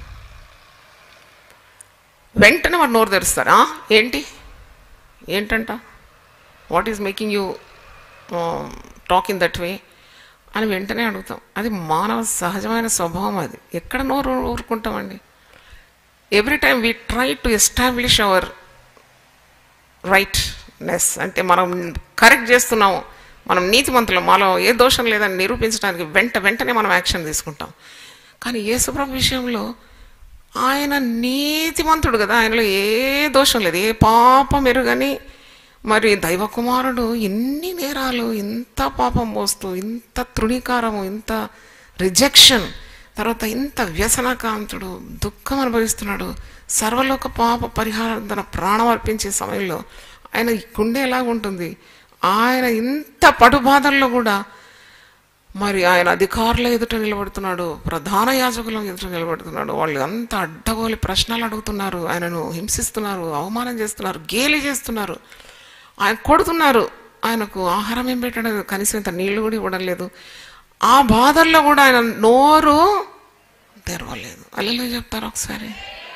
వెంటనే వారు నోరు తెరుస్తారు "ఆ, ఏంటి ఏంటంట what is making you talk in that way అని వెంటనే అడుగుతాం అది మానవ సహజమైన స్వభావం అది ఎక్కడ నోరు ఊరుకుంటామండి every time we try to establish our righteousness అంటే మనం కరెక్ట్ చేస్తున్నాము మనం నీతిమంతులం మాలో ఏ దోషం లేదని నిరూపించడానికి వెంట వెంటనే మనం యాక్షన్ తీసుకుంటాం కానీ యేసుప్రభు విషయంలో ఆయన నీతిమంతుడు కదా ఆయనలో ఏ దోషం లేదు ఏ పాపం ఎరుగని మరి దైవ కుమారుడు ఎన్ని నేరాలు ఇంత పాపం మోస్తూ ఇంత తృణీకారము ఇంత రిజెక్షన్ తర్వాత ఇంత వ్యసనకాంతుడు దుఃఖం అనుభవిస్తున్నాడు సర్వలోక పాప పరిహారం తన ప్రాణం అర్పించే సమయంలో ఆయన గుండె ఎలాగుంటుంది ఆయన ఇంత పడుబాధల్లో కూడా మరి ఆయన అధికారుల ఎదుట నిలబడుతున్నాడు ప్రధాన యాజకుల ఎదుట నిలబడుతున్నాడు వాళ్ళు అంత అడ్డగోలి ప్రశ్నలు అడుగుతున్నారు ఆయనను హింసిస్తున్నారు అవమానం చేస్తున్నారు గేలి చేస్తున్నారు ఆయన కొడుతున్నారు ఆయనకు ఆహారం ఏం పెట్టడం లేదు కనీసం ఇంత నీళ్లు కూడా ఇవ్వడం లేదు ఆ బాధల్లో కూడా ఆయన నోరు తెరవలేదు అల్లెలు చెప్తారు ఒకసారి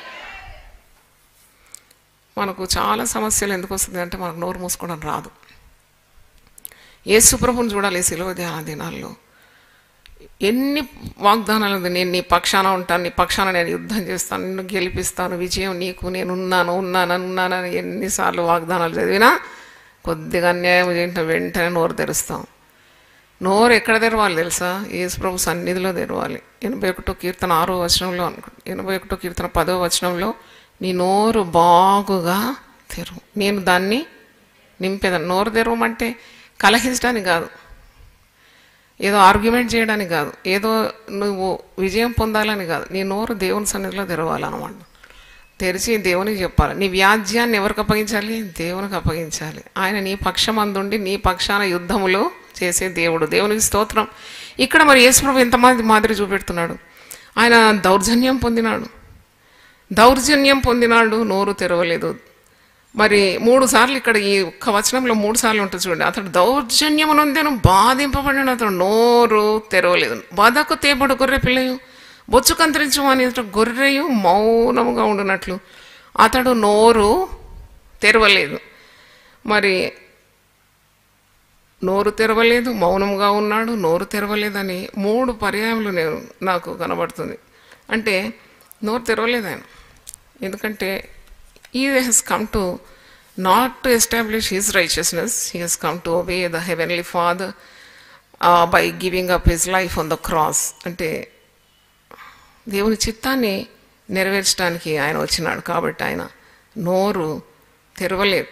మనకు చాలా సమస్యలు ఎందుకు వస్తుంది అంటే మనకు నోరు మూసుకోవడం రాదు యేసు ప్రభుని చూడాలి ఈ సిలువ ధ్యాన దినాల్లో ఎన్ని వాగ్దానాలు ఉంది నేను నీ పక్షాన ఉంటాను నీ పక్షాన నేను యుద్ధం చేస్తాను నిన్ను గెలిపిస్తాను విజయం నీకు నేను ఉన్నాను ఉన్నాను ఉన్నానని ఎన్నిసార్లు వాగ్దానాలు చదివినా కొద్దిగా అన్యాయం చేసిన వెంటనే నోరు తెరుస్తాం నోరు ఎక్కడ తెరవాలి తెలుసా యేసు ప్రభు సన్నిధిలో తెరవాలి ఎనభై ఒకటో కీర్తన ఆరో వచనంలో అనుకో ఎనభై ఒకటో కీర్తన పదో వచనంలో నీ నోరు బాగుగా తెరువు నేను దాన్ని నింపేదాన్ని నోరు తెరవమంటే కలహించడానికి కాదు ఏదో ఆర్గ్యుమెంట్ చేయడానికి కాదు ఏదో నువ్వు విజయం పొందాలని కాదు నీ నోరు దేవుని సన్నిధిలో తెరవాలన్నమాట తెరిచి దేవునికి చెప్పాలి నీ వ్యాజ్యాన్ని ఎవరికి అప్పగించాలి దేవునికి అప్పగించాలి ఆయన నీ పక్షం అందుండి నీ పక్షాన యుద్ధములో చేసే దేవుడు దేవునికి స్తోత్రం ఇక్కడ మరి యేసుప్రభు ఎంతమంది మాదిరి చూపెడుతున్నాడు ఆయన దౌర్జన్యం పొందినాడు దౌర్జన్యం పొందినాడు నోరు తెరవలేదు మరి మూడు సార్లు ఇక్కడ ఈ ఒక్క వచనంలో మూడు సార్లు ఉంటుంది చూడండి అతడు దౌర్జన్యము నొందెను బాధింపబడిన అతడు నోరు తెరవలేదు బాధకు తేబడు గొర్రె పిల్లయు బొచ్చు కంతరించు అని గొర్రెయు మౌనముగా ఉండునట్లు అతడు నోరు తెరవలేదు మరి నోరు తెరవలేదు మౌనంగా ఉన్నాడు నోరు తెరవలేదని మూడు పర్యాయములు నేను నాకు కనబడుతుంది అంటే నోరు తెరవలేదు ఆయన ఎందుకంటే he has come to not to establish his righteousness he has come to obey the heavenly father uh, by giving up his life on the cross అంటే దేవుని చిత్తాన్ని నెరవేర్చడానికి ఆయన వచ్చినాడు కాబట్టి ఆయన నోరు తెరవలేదు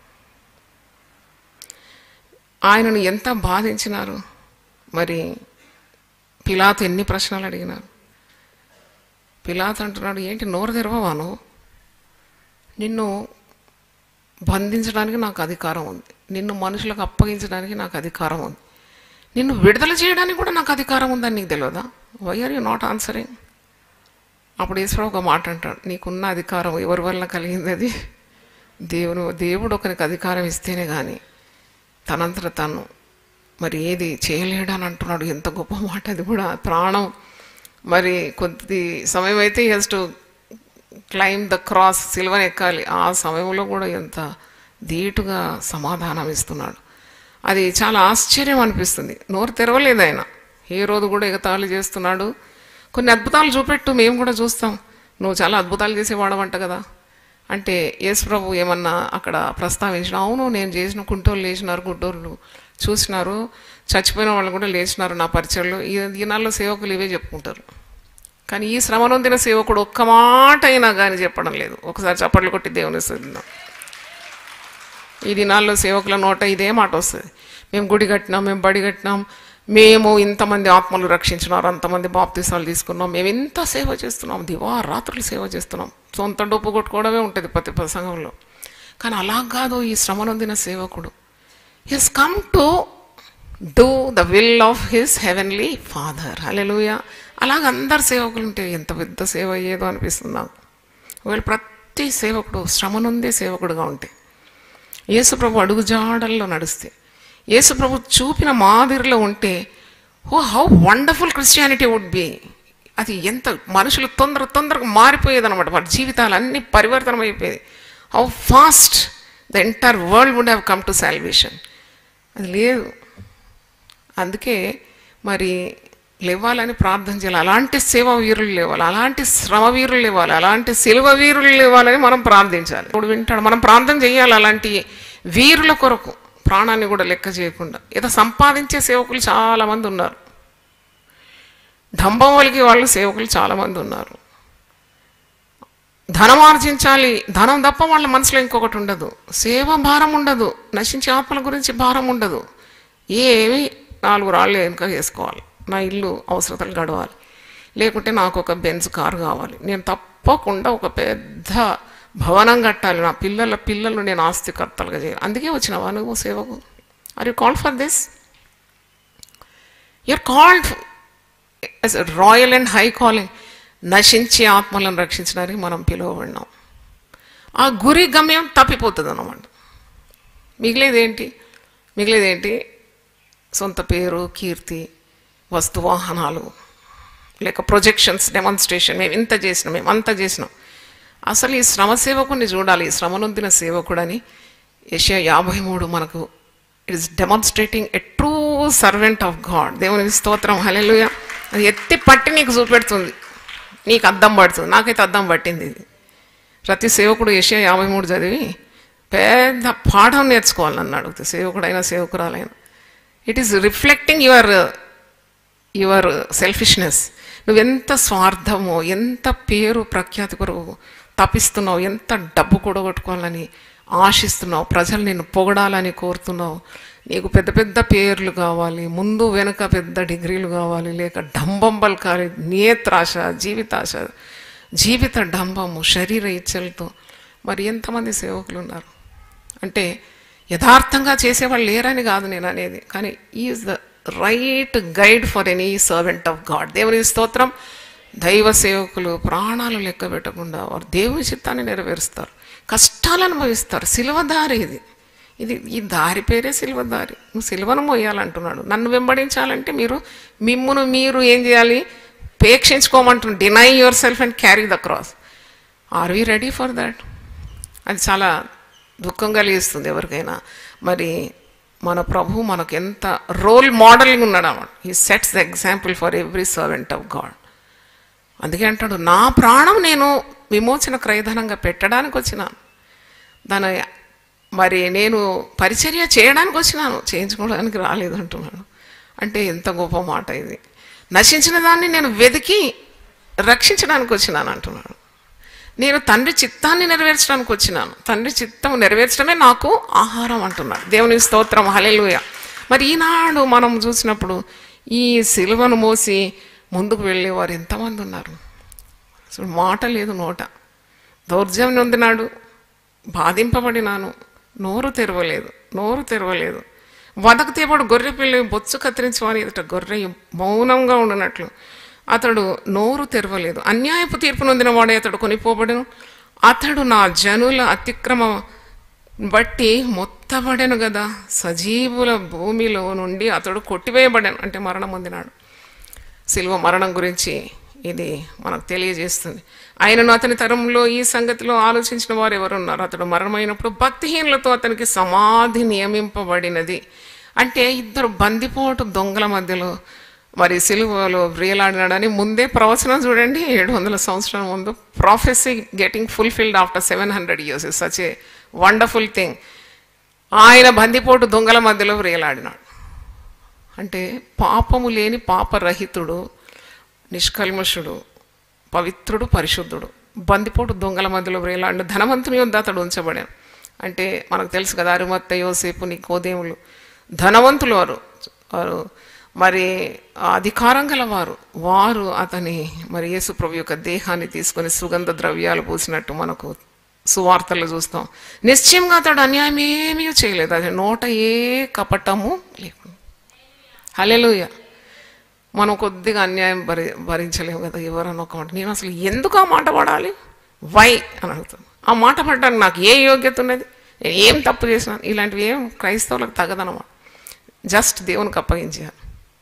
ఆయనను ఎంత బాధించినారు మరి పిలాత్ ఎన్ని ప్రశ్నలు అడిగినారు పిలాత్ అంటున్నాడు ఏంటి నోరు తెరవవా నువ్వు నిన్ను బంధించడానికి నాకు అధికారం ఉంది నిన్ను మనుషులకు అప్పగించడానికి నాకు అధికారం ఉంది నిన్ను విడుదల చేయడానికి కూడా నాకు అధికారం ఉందని నీకు తెలియదా why are you not answering అప్పుడు ఈశ్వరు ఒక మాట అంటాడు నీకున్న అధికారం ఎవరి వల్ల కలిగింది అది దేవుడు దేవుడు ఒకరికి అధికారం ఇస్తేనే కానీ తనంతట తను మరి ఏది చేయలేడు అని అంటున్నాడు ఎంత గొప్ప మాట అది కూడా ప్రాణం మరి కొద్ది సమయం అయితే he's to climb the cross సిల్వర్ ఎక్కాలి ఆ సమయంలో కూడా ఎంత ధీటుగా సమాధానం ఇస్తున్నాడు అది చాలా ఆశ్చర్యం అనిపిస్తుంది నోరు తెరవలేదు ఆయన ఏ రోజు కూడా ఎగతాళి చేస్తున్నాడు కొన్ని అద్భుతాలు చూపెట్టు మేము కూడా చూస్తాం నువ్వు చాలా అద్భుతాలు చేసేవాడవంట కదా అంటే యేసు ప్రభు ఏమన్నా అక్కడ ప్రస్తావించిన అవును నేను చేసిన కుంటోళ్ళు లేచినారు గుడ్డోళ్ళు చూసినారు చచ్చిపోయిన వాళ్ళు కూడా లేచినారు నా పరిచయలు ఈ దినాల్లో సేవకులు ఇవే చెప్పుకుంటారు కానీ ఈ శ్రమనొందిన సేవకుడు ఒక్క మాట అయినా కానీ చెప్పడం లేదు ఒకసారి చప్పట్లు కొట్టి దేవుని స్థుతిద్దాం ఈ దినాల్లో సేవకుల నోట ఇదే మాట వస్తుంది మేము గుడి కట్టినాం మేము బడి కట్టినాం మేము ఇంతమంది ఆత్మలు రక్షించినారు అంతమంది బాప్తీసాలు తీసుకున్నాం మేము ఎంత సేవ చేస్తున్నాం దివా రాత్రులు సేవ చేస్తున్నాం సొంత డొప్పు కొట్టుకోవడమే ఉంటుంది ప్రతి ప్రసంగంలో కానీ అలా కాదు ఈ శ్రమనొందిన సేవకుడు he's come to do the will of his heavenly Father hallelujah అలాగ అందరు సేవకులు ఉంటే ఎంత పెద్ద సేవ అయ్యేదో అనిపిస్తుంది నాకు ఒకవేళ ప్రతి సేవకుడు శ్రమనుందే సేవకుడుగా ఉంటే యేసుప్రభు అడుగుజాడల్లో నడిస్తే యేసుప్రభు చూపిన మాదిరిలో ఉంటే oh how wonderful Christianity would be అది ఎంత మనుషులు తొందర తొందరగా మారిపోయేదన్నమాట వారి జీవితాలు అన్నీ పరివర్తనం అయిపోయేది how fast the entire world would have come to salvation అది లేదు అందుకే మరి లేవాలని ప్రార్థన చేయాలి అలాంటి సేవ వీరులు లేవాలి అలాంటి శ్రమ వీరులు లేవాలి అలాంటి సిలువ వీరులు లేవాలని మనం ప్రార్థించాలి ఇప్పుడు వింటాడు మనం ప్రార్థన చేయాలి అలాంటి వీరుల కొరకు ప్రాణాన్ని కూడా లెక్క చేయకుండా ఏదో సంపాదించే సేవకులు చాలామంది ఉన్నారు డంబం వలికి వాళ్ళు సేవకులు చాలామంది ఉన్నారు ధనం ఆర్జించాలి ధనం తప్ప వాళ్ళ మనసులో ఇంకొకటి ఉండదు సేవ భారం ఉండదు నశించే ఆత్మల గురించి భారం ఉండదు ఏమి నాలుగు రాళ్ళు వెనుక వేసుకోవాలి నా ఇల్లు అవసరతలు గడవాలి లేకుంటే నాకు ఒక బెంజ్ కారు కావాలి నేను తప్పకుండా ఒక పెద్ద భవనం కట్టాలి నా పిల్లల పిల్లలు నేను ఆస్తికర్తలుగా చేయాలి అందుకే వచ్చినావా నువ్వు సేవకు are you call for this you're called as royal and high calling నశించే ఆత్మలను రక్షించడానికి మనం పిలువబడినాం ఆ గురి గమ్యం తప్పిపోతుంది అన్నమాట మిగిలేదేంటి మిగిలేదేంటి సొంత పేరు కీర్తి వస్తువాహనాలు లేక ప్రొజెక్షన్స్ డెమాన్స్ట్రేషన్ మేము ఇంత చేసినాం మేము అంత చేసినాం అసలు ఈ శ్రమ సేవకుని చూడాలి ఈ శ్రమనొందిన సేవకుడని ఏషియా యాభై మూడు మనకు it is demonstrating a true servant of God దేవుని స్తోత్రం హలెలుయ అది ఎత్తి పట్టి నీకు చూపెడుతుంది నీకు అద్దం పడుతుంది నాకైతే అద్దం పట్టింది ఇది ప్రతి సేవకుడు ఏషియా యాభై మూడు చదివి పెద్ద పాఠం నేర్చుకోవాలని అడుగుతుంది సేవకుడైనా సేవకురాలైనా it is reflecting your your selfishness నువ్వెంత స్వార్థమో ఎంత పేరు ప్రఖ్యాతి కొరకు తపిస్తున్నావు ఎంత డబ్బు కూడగొట్టుకోవాలని ఆశిస్తున్నావు ప్రజలు నిన్ను పొగడాలని కోరుతున్నావు నీకు పెద్ద పెద్ద పేర్లు కావాలి ముందు వెనుక పెద్ద డిగ్రీలు కావాలి లేక డంబం పలకాలి నేత్రాశ జీవితాశ జీవిత డంబము శరీర ఇచ్చలతో మరి ఎంతమంది సేవకులు ఉన్నారు అంటే యథార్థంగా చేసేవాళ్ళు లేరని కాదు నేను అనేది కానీ is the right guide for any servant of God దేవుని స్తోత్రం దైవ సేవకులు ప్రాణాలు లెక్క పెట్టకుండా వారు దేవుని చిత్తాన్ని నెరవేరుస్తారు కష్టాలు అనుభవిస్తారు సిలువదారి ఇది ఇది ఈ దారి పేరే సిలువదారి నువ్వు సిలువను మోయాలంటున్నాడు నన్ను వెంబడించాలంటే మీరు మిమ్మును మీరు ఏం చేయాలి పేక్షించుకోమంటున్నాడు deny yourself and carry the cross are we ready for that అది చాలా దుఃఖం కలిగిస్తుంది ఎవరికైనా మరి మన ప్రభు మనకు ఎంత రోల్ మోడలింగ్ ఉన్నాడు అన్నమాట he sets the example for every servant of God అందుకే అంటాడు నా ప్రాణం నేను విమోచన క్రయధనంగా పెట్టడానికి వచ్చినాను దాని మరి నేను పరిచర్య చేయడానికి వచ్చినాను చేయించుకోవడానికి రాలేదు అంటున్నాడు అంటే ఎంత గొప్ప మాట ఇది నశించిన దాన్ని నేను వెతికి రక్షించడానికి వచ్చినాను అంటున్నాడు నేను తండ్రి చిత్తాన్ని నెరవేర్చడానికి వచ్చినాను తండ్రి చిత్తం నెరవేర్చడమే నాకు ఆహారం అంటున్నాడు దేవుని స్తోత్రం హలెలుయ మరి ఈనాడు మనం చూసినప్పుడు ఈ సిలువను మోసి ముందుకు వెళ్ళేవారు ఎంతమంది ఉన్నారు అసలు మాట లేదు నోట దౌర్జన్యం నొందినాడు బాధింపబడినాను నోరు తెరవలేదు నోరు తెరవలేదు వదకు తీపడు గొర్రె పిల్లి బొచ్చు కత్తిరించమని ఎదుట గొర్రె మౌనంగా ఉండనట్లు అతడు నోరు తెరవలేదు అన్యాయపు తీర్పు నొందిన వాడే అతడు కొనిపోబడను అతడు నా జనుల అతిక్రమ బట్టి మొత్తబడెను కదా సజీవుల భూమిలో నుండి అతడు కొట్టివేయబడాను అంటే మరణం పొందినాడు శిల్వ మరణం గురించి ఇది మనకు తెలియజేస్తుంది ఆయనను అతని తరంలో ఈ సంగతిలో ఆలోచించిన వారు ఎవరున్నారు అతడు మరణమైనప్పుడు భక్తిహీనులతో అతనికి సమాధి నియమింపబడినది అంటే ఇద్దరు బందిపోటు దొంగల మధ్యలో మరి సిలువలో వ్రియలాడినాడని ముందే ప్రవచనం చూడండి ఏడు వందల సంవత్సరాల ముందు prophecy getting fulfilled after seven hundred years is such a wonderful thing ఆయన బందిపోటు దొంగల మధ్యలో వ్రియలాడినాడు అంటే పాపము లేని పాపరహితుడు నిష్కల్మషుడు పవిత్రుడు పరిశుద్ధుడు బందిపోటు దొంగల మధ్యలో వ్రేలాండు ధనవంతుని యొద్ద అతడు ఉంచబడాను అంటే మనకు తెలుసు కదా అరుమత్త యోసేపు నికోదేములు ధనవంతులు వారు వారు మరి అధికారం గల వారు వారు అతని మరి యేసు ప్రభు యొక్క దేహాన్ని తీసుకొని సుగంధ ద్రవ్యాలు పూసినట్టు మనకు సువార్తలు చూస్తాం నిశ్చయంగా అతడు అన్యాయం ఏమీ చేయలేదు అది నోట ఏ కపటము లేకుండా హలెలుయ మనం కొద్దిగా అన్యాయం భరి భరించలేము కదా ఎవరన్నా ఒక మాట నేను అసలు ఎందుకు ఆ మాట పడాలి వై అని అడుగుతాను ఆ మాట పడడానికి నాకు ఏ యోగ్యత ఉన్నది నేను ఏం తప్పు చేసినాను ఇలాంటివి ఏం క్రైస్తవులకు తగదనమాట జస్ట్ దేవునికి అప్పగించారు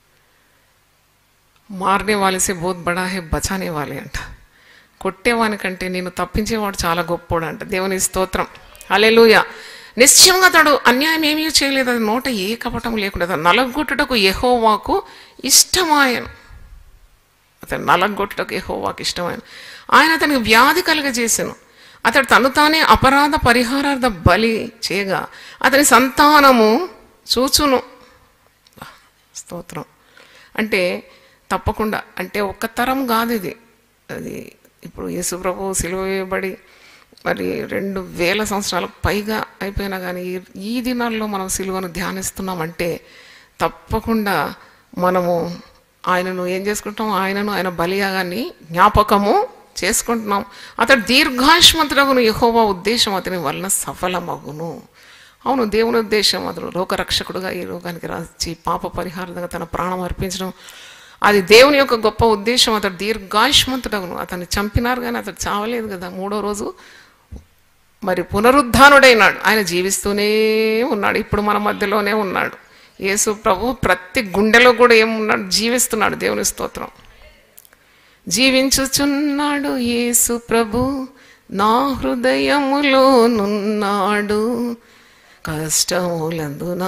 మారనే వాలిసే బోధ్ బడా హే బచానే వాలి అంట కొట్టేవాని కంటే నేను తప్పించేవాడు చాలా గొప్పోడు అంట దేవుని స్తోత్రం అలెలుయ నిశ్చయంగా అతడు అన్యాయం ఏమీ చేయలేదు అది నోట ఏ కపటం లేకుండా అతను నలగొట్టుటకు యెహోవాకు ఇష్టమాయను అతను నలగొట్టుటకు యెహోవాకు ఇష్టమైన ఆయన అతనికి వ్యాధి కలుగజేసెను అతడు తను తానే అపరాధ పరిహారార్థ బలి చేయగా అతని సంతానము చూచును స్తోత్రం అంటే తప్పకుండా అంటే ఒక్క తరం కాదు ఇది అది ఇప్పుడు యేసుప్రభు సిలువ వేయబడి మరి రెండు వేల సంవత్సరాలకు పైగా అయిపోయినా కానీ ఈ- ఈ దినాల్లో మనం సిలువను ధ్యానిస్తున్నామంటే తప్పకుండా మనము ఆయనను ఏం చేసుకుంటాం ఆయనను ఆయన బలియాగాన్ని జ్ఞాపకము చేసుకుంటున్నాం అతడు దీర్ఘాయుష్మంతుడగును యెహోవా ఉద్దేశం అతని వలన సఫలమగును అవును దేవుని ఉద్దేశం అతడు లోకరక్షకుడుగా ఈ లోకానికి రాచి పాప పరిహారంగా తన ప్రాణం అర్పించడం అది దేవుని యొక్క గొప్ప ఉద్దేశం అతడు దీర్ఘాయుష్మంతుడవును అతన్ని చంపినారు కానీ అతడు చావలేదు కదా మూడో రోజు మరి పునరుద్ధానుడైనాడు ఆయన జీవిస్తూనే ఉన్నాడు ఇప్పుడు మన మధ్యలోనే ఉన్నాడు యేసు ప్రభు ప్రతి గుండెలో కూడా ఏమున్నాడు జీవిస్తున్నాడు దేవుని స్తోత్రం జీవించుచున్నాడు యేసు ప్రభు నా హృదయములో నున్నాడు కష్టములందున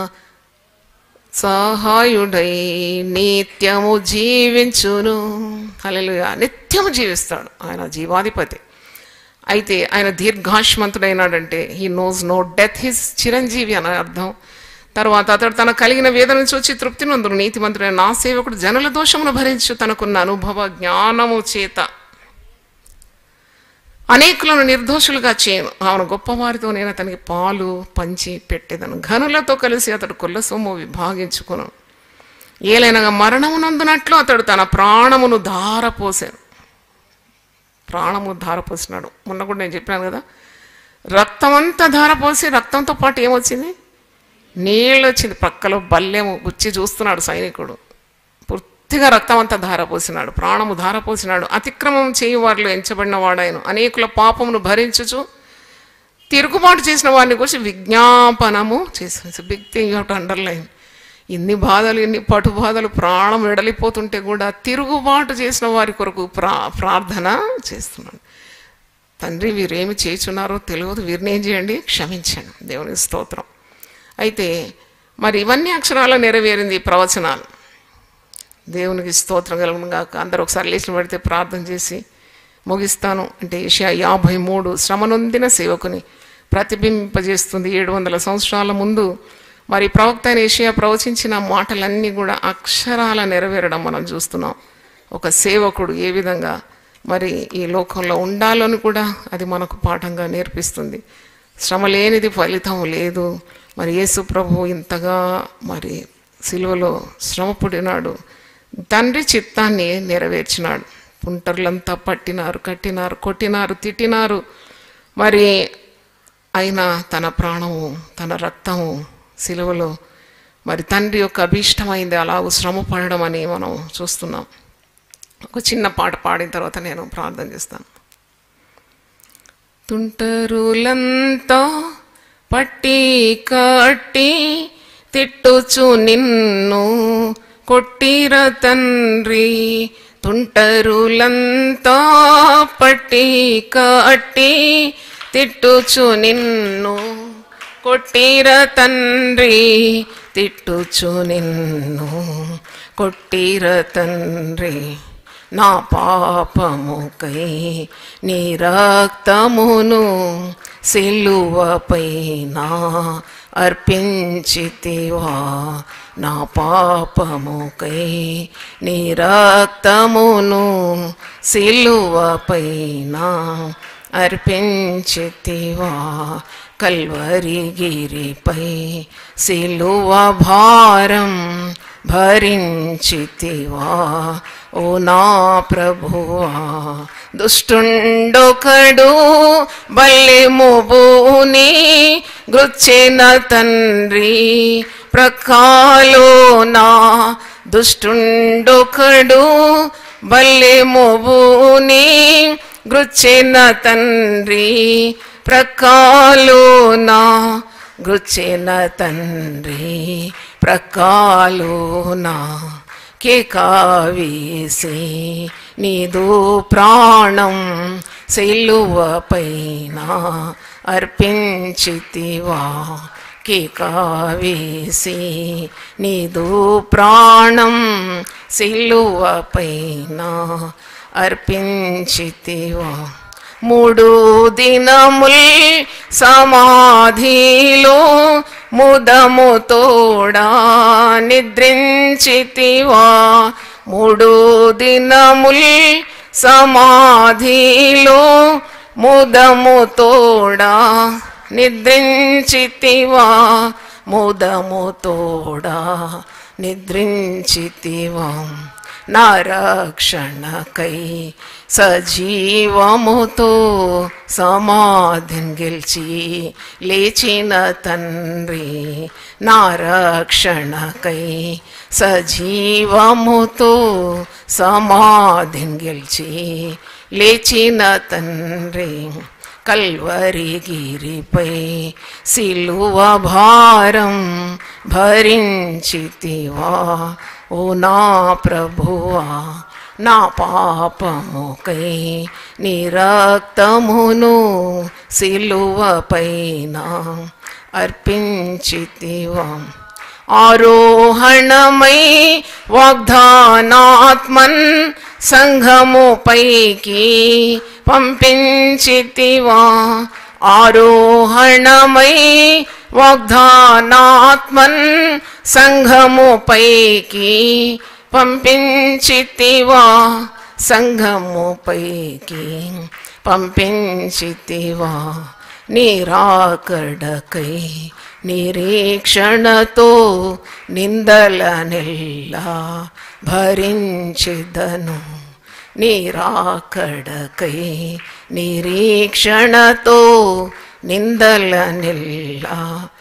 సహాయుడై నిత్యము జీవించును హల్లెలూయా నిత్యము జీవిస్తాడు ఆయన జీవాధిపతి అయితే ఆయన దీర్ఘాష్మంతుడైనాడంటే he knows no death he's చిరంజీవి అని అర్థం తర్వాత అతడు తన కలిగిన వేదన చూచి తృప్తి నందును నీతిమంతుడైన నా సేవకుడు జనుల దోషమును భరించు తనకున్న అనుభవ జ్ఞానము చేత అనేకులను నిర్దోషులుగా చేయను ఆమెను గొప్పవారితో నేను అతనికి పాలు పంచి పెట్టేదను ఘనులతో కలిసి అతడు కొల్ల సొమ్ము విభాగించుకును ఏలైనగా మరణమునందునట్లు అతడు తన ప్రాణమును ధారపోసాను ప్రాణము ధారపోసినాడు మొన్న కూడా నేను చెప్పాను కదా రక్తం అంతా ధారపోసి రక్తంతో పాటు ఏమొచ్చింది నీళ్ళు వచ్చింది పక్కలో బల్లెము గుచ్చి చూస్తున్నాడు సైనికుడు పూర్తిగా రక్తం అంతా ధారపోసినాడు ప్రాణము ధారపోసినాడు అతిక్రమం చేయు వారిలో ఎంచబడిన వాడాయను అనేకుల పాపమును భరించుచు తిరుగుబాటు చేసిన వారిని గురించి విజ్ఞాపనము చేసి బిగ్ థింగ్ టు అండర్లైన్ ఇన్ని బాధలు ఇన్ని పటు బాధలు ప్రాణం వెడలిపోతుంటే కూడా తిరుగుబాటు చేసిన వారి కొరకు ప్రా ప్రార్థన చేస్తున్నాడు తండ్రి వీరేమి చేస్తున్నారో తెలియదు వీరిని ఏం చేయండి క్షమించండి దేవుని స్తోత్రం అయితే మరి ఇవన్నీ అక్షరాలు నెరవేరింది ఈ ప్రవచనాలు దేవునికి స్తోత్రం కలుగును గాక అందరూ ఒకసారి లేచిన పడితే ప్రార్థన చేసి ముగిస్తాను అంటే ఏషియా యాభై మూడు శ్రమనొందిన సేవకుని ప్రతిబింబజేస్తుంది ఏడు వందల సంవత్సరాల ముందు మరి ప్రవక్త అయిన ఏషియా ప్రవచించిన మాటలన్నీ కూడా అక్షరాల నెరవేరడం మనం చూస్తున్నాం ఒక సేవకుడు ఏ విధంగా మరి ఈ లోకంలో ఉండాలని కూడా అది మనకు పాఠంగా నేర్పిస్తుంది శ్రమ లేనిది ఫలితం లేదు మరి యేసు ప్రభు ఇంతగా మరి సిలువలో శ్రమ పుడినాడు తండ్రి చిత్తాన్ని నెరవేర్చినాడు పుంటర్లంతా పట్టినారు కట్టినారు కొట్టినారు తిట్టినారు మరి అయినా తన ప్రాణము తన రక్తము సిలువలో మరి తండ్రి యొక్క అభీష్టమైంది అలాగూ శ్రమ పడడం అని మనం చూస్తున్నాం ఒక చిన్న పాట పాడిన తర్వాత నేను ప్రార్థన చేస్తాను తుంటరులంతా పట్టి కట్టి తిట్టుచు నిన్ను కొట్టిర తండ్రి తుంటరులంతా పట్టి కట్టి తిట్టుచు నిన్ను కొట్టిర తండ్రి తిట్టుచు నిన్ను కొట్టిర తండ్రి నా పాపముకై నీ రక్తమును సిలువపైన అర్పించితివా నా పాపముకై నీ రక్తమును సిలువపైన అర్పించితివా కల్వరిగిరిపై సిలువ భారం భరించితివా ఓ నా ప్రభువా దుష్టుండొకడు బల్లెముబూని గృచ్చిన తండ్రి ప్రకాలో నా దుష్టుండొకడు బల్లెముబూని గృచ్చిన తండ్రి ప్రకాలోనా గృచ్చిన తండ్రి ప్రకాలోనా కేకావేసి నీదు ప్రాణం సెల్లువపైన అర్పించితివా కేకావేసి నీదు ప్రాణం సిల్లువపైన అర్పించితివా మూడు దినముల్ సమాధిలో ముదము తోడా నిద్రించితివా మూడు దినముల్ సమాధిలో ముదము తోడా నిద్రించితివా ముదము తోడా నిద్రించితివా నా రక్షణకై సజీవముతో సమాధిని గెలిచి లేచిన తండ్రి నా రక్షణకై సజీవముతో సమాధిని గెలిచి లేచిన తండ్రి కల్వరిగిరిపై సిలువ భారం భరించితివా ఓ నా ప్రభువా నా పాపముకై నీ రక్తమును సిలువపైన అర్పించితివా ఆరోహణమై వాగ్దానాత్మన్ సంఘము పైకి పంపించితివా ఆరోహణమై వాగ్దానాత్మన్ సంఘము పైకి పంపించితివా సంఘము పైకి పంపించితివా నీరాకడకై నిరీక్షణతో నిందల నెల్లా భరించెదను నీరాకడకై నిరీక్షణతో నిందల నెల్లా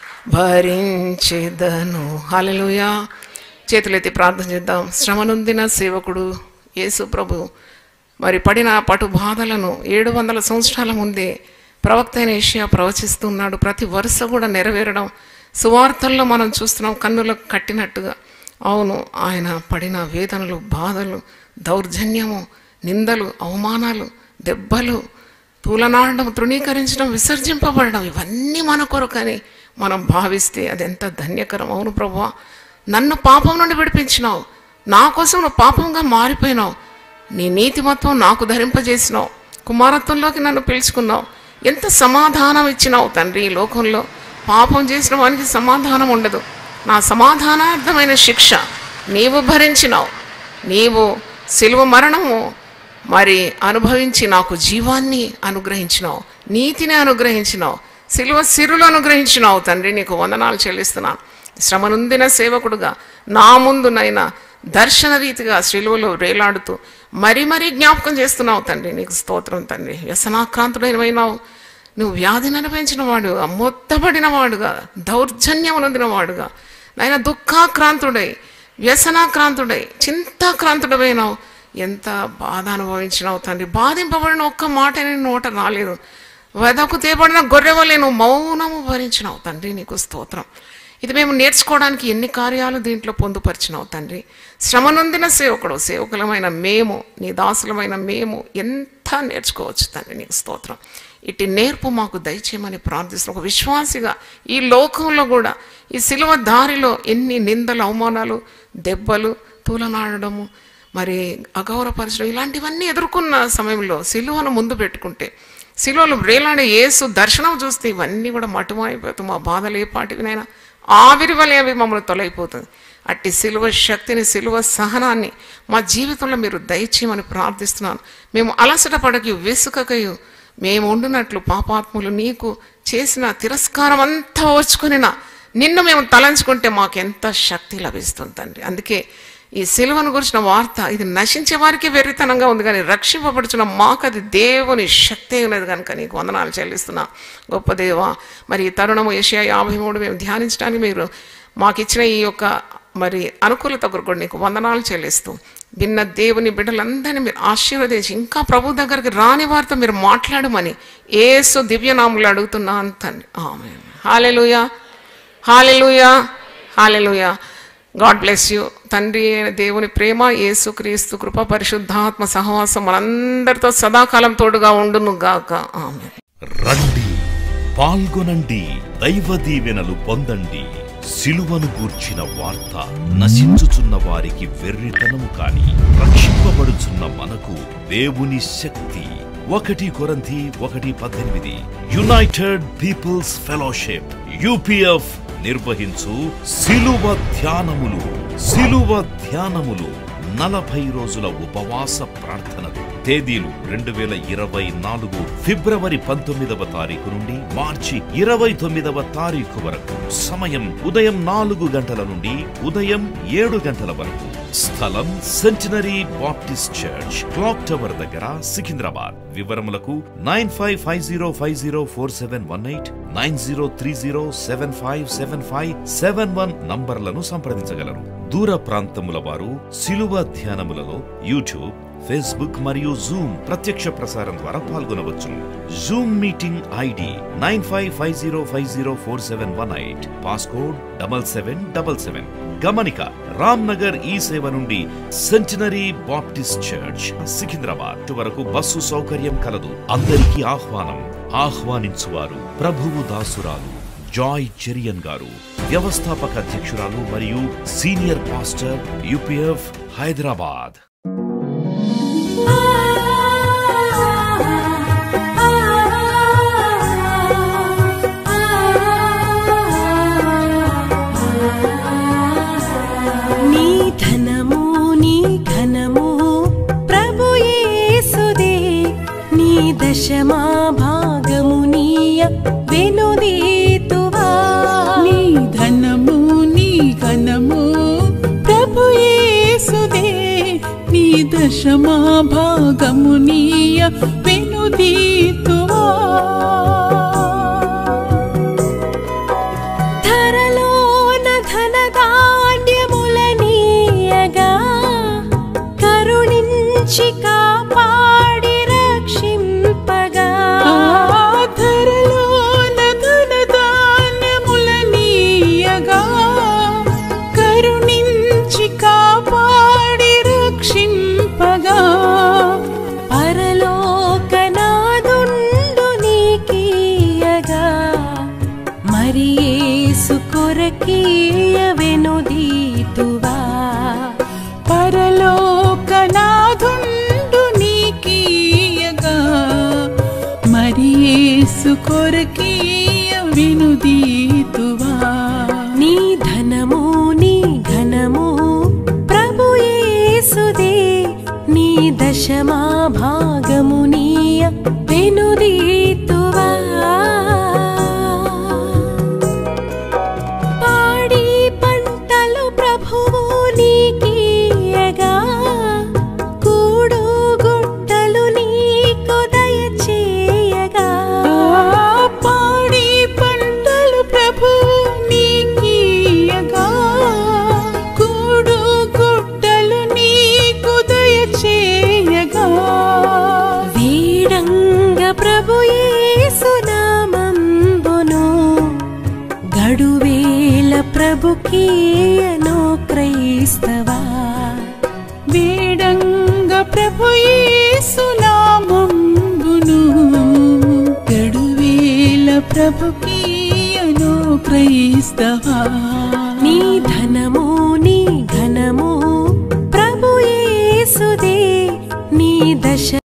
భరించెదను హల్లెలూయా చేతులెత్తి ప్రార్థన చేద్దాం శ్రమనుందిన సేవకుడు యేసు ప్రభు మరి పడిన పటు బాధలను ఏడు వందల సంవత్సరాల ముందే ప్రవక్త అయిన ఏషియా ప్రవచిస్తున్నాడు ప్రతి వరుస కూడా నెరవేరడం సువార్తల్లో మనం చూస్తున్నాం కన్నులకు కట్టినట్టుగా అవును ఆయన పడిన వేదనలు బాధలు దౌర్జన్యము నిందలు అవమానాలు దెబ్బలు తూలనాడడం తృణీకరించడం విసర్జింపబడడం ఇవన్నీ మన కొరకని మనం భావిస్తే అది ఎంత ధన్యకరం అవును ప్రభువా నన్ను పాపం నుండి విడిపించినావు నా కోసం నువ్వు పాపంగా మారిపోయినావు నీ నీతిమత్వం నాకు ధరింపజేసినావు కుమారత్వంలోకి నన్ను పిలుచుకున్నావు ఎంత సమాధానం ఇచ్చినావు తండ్రి ఈ లోకంలో పాపం చేసిన వానికి సమాధానం ఉండదు నా సమాధానార్థమైన శిక్ష నీవు భరించినావు నీవు సిలువ మరణము మరి అనుభవించి నాకు జీవాన్ని అనుగ్రహించినావు నీతిని అనుగ్రహించినావు సిలువ సిరులు అనుగ్రహించినావు తండ్రి నీకు వందనాలు చెల్లిస్తున్నాను శ్రమనుందిన సేవకుడుగా నా ముందునైనా దర్శన రీతిగా శిలువలో వేలాడుతూ మరీ మరీ జ్ఞాపకం చేస్తున్నావు తండ్రి నీకు స్తోత్రం తండ్రి వ్యసనాక్రాంతుడైనమైనావు నువ్వు వ్యాధిని అనుభవించిన వాడుగా మొత్తబడిన వాడుగా దౌర్జన్యం నొందిన వాడుగా నాయన దుఃఖాక్రాంతుడై వ్యసనాక్రాంతుడై చింతాక్రాంతుడమైనావు ఎంత బాధ అనుభవించినావు తండ్రి బాధింపబడిన ఒక్క మాట నీ నోట రాలేదు వెదకు తేబడిన గొర్రెవలే నువ్వు మౌనము భరించినావు తండ్రి నీకు స్తోత్రం ఇది మేము నేర్చుకోవడానికి ఎన్ని కార్యాలు దీంట్లో పొందుపరిచినావు తండ్రి శ్రమనొందిన సేవకుడు సేవకులమైన మేము నీ దాసులమైన మేము ఎంత నేర్చుకోవచ్చు తండ్రి నీకు స్తోత్రం ఇటు నేర్పు మాకు దయచేయమని ప్రార్థిస్తున్నాం ఒక విశ్వాసిగా ఈ లోకంలో కూడా ఈ సిలువ దారిలో ఎన్ని నిందలు అవమానాలు దెబ్బలు తూలనాడడము మరి అగౌరవపరచడం ఇలాంటివన్నీ ఎదుర్కొన్న సమయంలో సిలువను ముందు పెట్టుకుంటే సిలువలు వేలాడే యేసు దర్శనం చూస్తే ఇవన్నీ కూడా మటుమైపోతాం మా బాధలు ఏ పాటివినైనా ఆవిరి వలె అవి మమ్మల్ని తొలగిపోతుంది అట్టి సిలువ శక్తిని సిలువ సహనాన్ని మా జీవితంలో మీరు దయచేయమని ప్రార్థిస్తున్నాను మేము అలసట పడకి వెసుకకయు మేము ఉండునట్లు పాపాత్ములు నీకు చేసిన తిరస్కారం అంతా ఓర్చుకునిన నిన్ను మేము తలంచుకుంటే మాకు ఎంత శక్తి లభిస్తుంది తండ్రి అందుకే ఈ సిలువను గురించిన వార్త ఇది నశించే వారికి వెర్రితనంగా ఉంది కానీ రక్షింపబడుచున్న మాకు అది దేవుని శక్తి ఉన్నది కనుక నీకు వందనాలు చెల్లిస్తున్నా గొప్ప దేవ మరి ఈ తరుణము ఏషియా యాభై మూడు మేము ధ్యానించడానికి మీరు మాకు ఇచ్చిన ఈ యొక్క మరి అనుకూలత కొరకు నీకు వందనాలు చెల్లిస్తూ విన్న దేవుని బిడ్డలందరినీ మీరు ఆశీర్వదించి ఇంకా ప్రభు దగ్గరికి రాని వారితో మీరు మాట్లాడమని ఏసు దివ్యనాములు అడుగుతున్నా తండ్రి ఆమె hallelujah hallelujah hallelujah God bless you తండ్రి అయిన దేవుని ప్రేమ యేసుక్రీస్తు కృప పరిశుద్ధాత్మ సహవాసం మనందరితో సదాకాలం తోడుగా ఉండును గాక ఆమె రండి పాల్గొనండి దైవ దీవెనలు పొందండి సిలువను గూర్చిన వార్త నశించుచున్న వారికి వెర్రితనము కాని రక్షింపబడుచున్న మనకు దేవుని శక్తి ఒకటి కొరంథీ ఒకటి పద్దెనిమిది యునైటెడ్ పీపుల్స్ ఫెలోషిప్ యూపీఎఫ్ నిర్వహించు సిలువ ధ్యానములు సిలువ ధ్యానములు నలభై రోజుల ఉపవాస ప్రార్థనలు తేదీలు రెండు వేల ఇరవై నాలుగు ఫిబ్రవరి పంతొమ్మిదవ తారీఖు నుండి మార్చి ఇరవై తొమ్మిదవ తారీఖు వరకు సమయం ఉదయం నాలుగు గంటల నుండి ఉదయం ఏడు గంటల వరకు స్థలం centenary Baptist church clock tower దగ్గర సికింద్రాబాద్ వివరములకు nine five five zero five zero four seven one eight nine zero three zero seven five seven five seven one నంబర్లను సంప్రదించగలరు దూర ప్రాంతముల వారు సిలువ ధ్యానములలో యూట్యూబ్ ఫేస్బుక్ మరియు జూమ్ ప్రత్యక్ష ప్రసారం ద్వారా పాల్గొనవచ్చును Zoom meeting ID nine five five zero five zero four seven one eight passcode double seven double seven గమనిక రామ్ నగర్ ఈ సేవ నుండి సెంటినరీ బాప్టిస్ట్ చర్చ్ సికింద్రాబాద్ వరకు బస్సు సౌకర్యం కలదు అందరికీ ఆహ్వానం ఆహ్వానించువారు ప్రభువు దాసురాలు జాయ్ చెరియన్ గారు వ్యవస్థాపక అధ్యక్షురాలు మరియు సీనియర్ పాస్టర్ యూపీఎఫ్ హైదరాబాద్ నీ ధనము నీ ఘనము ప్రభు యేసుదే నీ దశమా భాగము నీయ వెనుదీతువా నీ ధనము నీ ఘనము ప్రభు యేసుదే నీ దశమా భాగము నీయ వెనుదీతువా ధరలోన ధనధాన్యముల నీయగా కరుణించి కాపాడి రక్షింపగా ఆధరలోన ధనధాన్యముల నీయగా కరుణించి కాపాడి రక్షింపగా పరలోకనాదుండు నీకీయగా మరి యేసు కొరకీయ వెనుదీతువా పరలోకనాథుండు నీకీయగా మరి యేసు కొరకీయ వినుదీతువా నీ ధనము నీ ఘనము ప్రభు యేసుదే నీ దశమా భాగము నీయ వెనుదీతువా పాడి పంటలు ప్రభువు నీకీయగా కూడు గుట్టలు నీకు దయచేయగా ఆ పాడి పంటలు ప్రభు నీకీయగా కూడు గుడ్డలు నీకు దయచేయగా వీడంగ ప్రభు యేసునామంబును గడువేల ప్రభుకీయను క్రైస్తవా వేడంగ ప్రభు యేసునామంబును గడువేల ప్రభుకీయను క్రైస్తవా నీ ధనము నీ ఘనము ప్రభు యేసుదే నీ దశ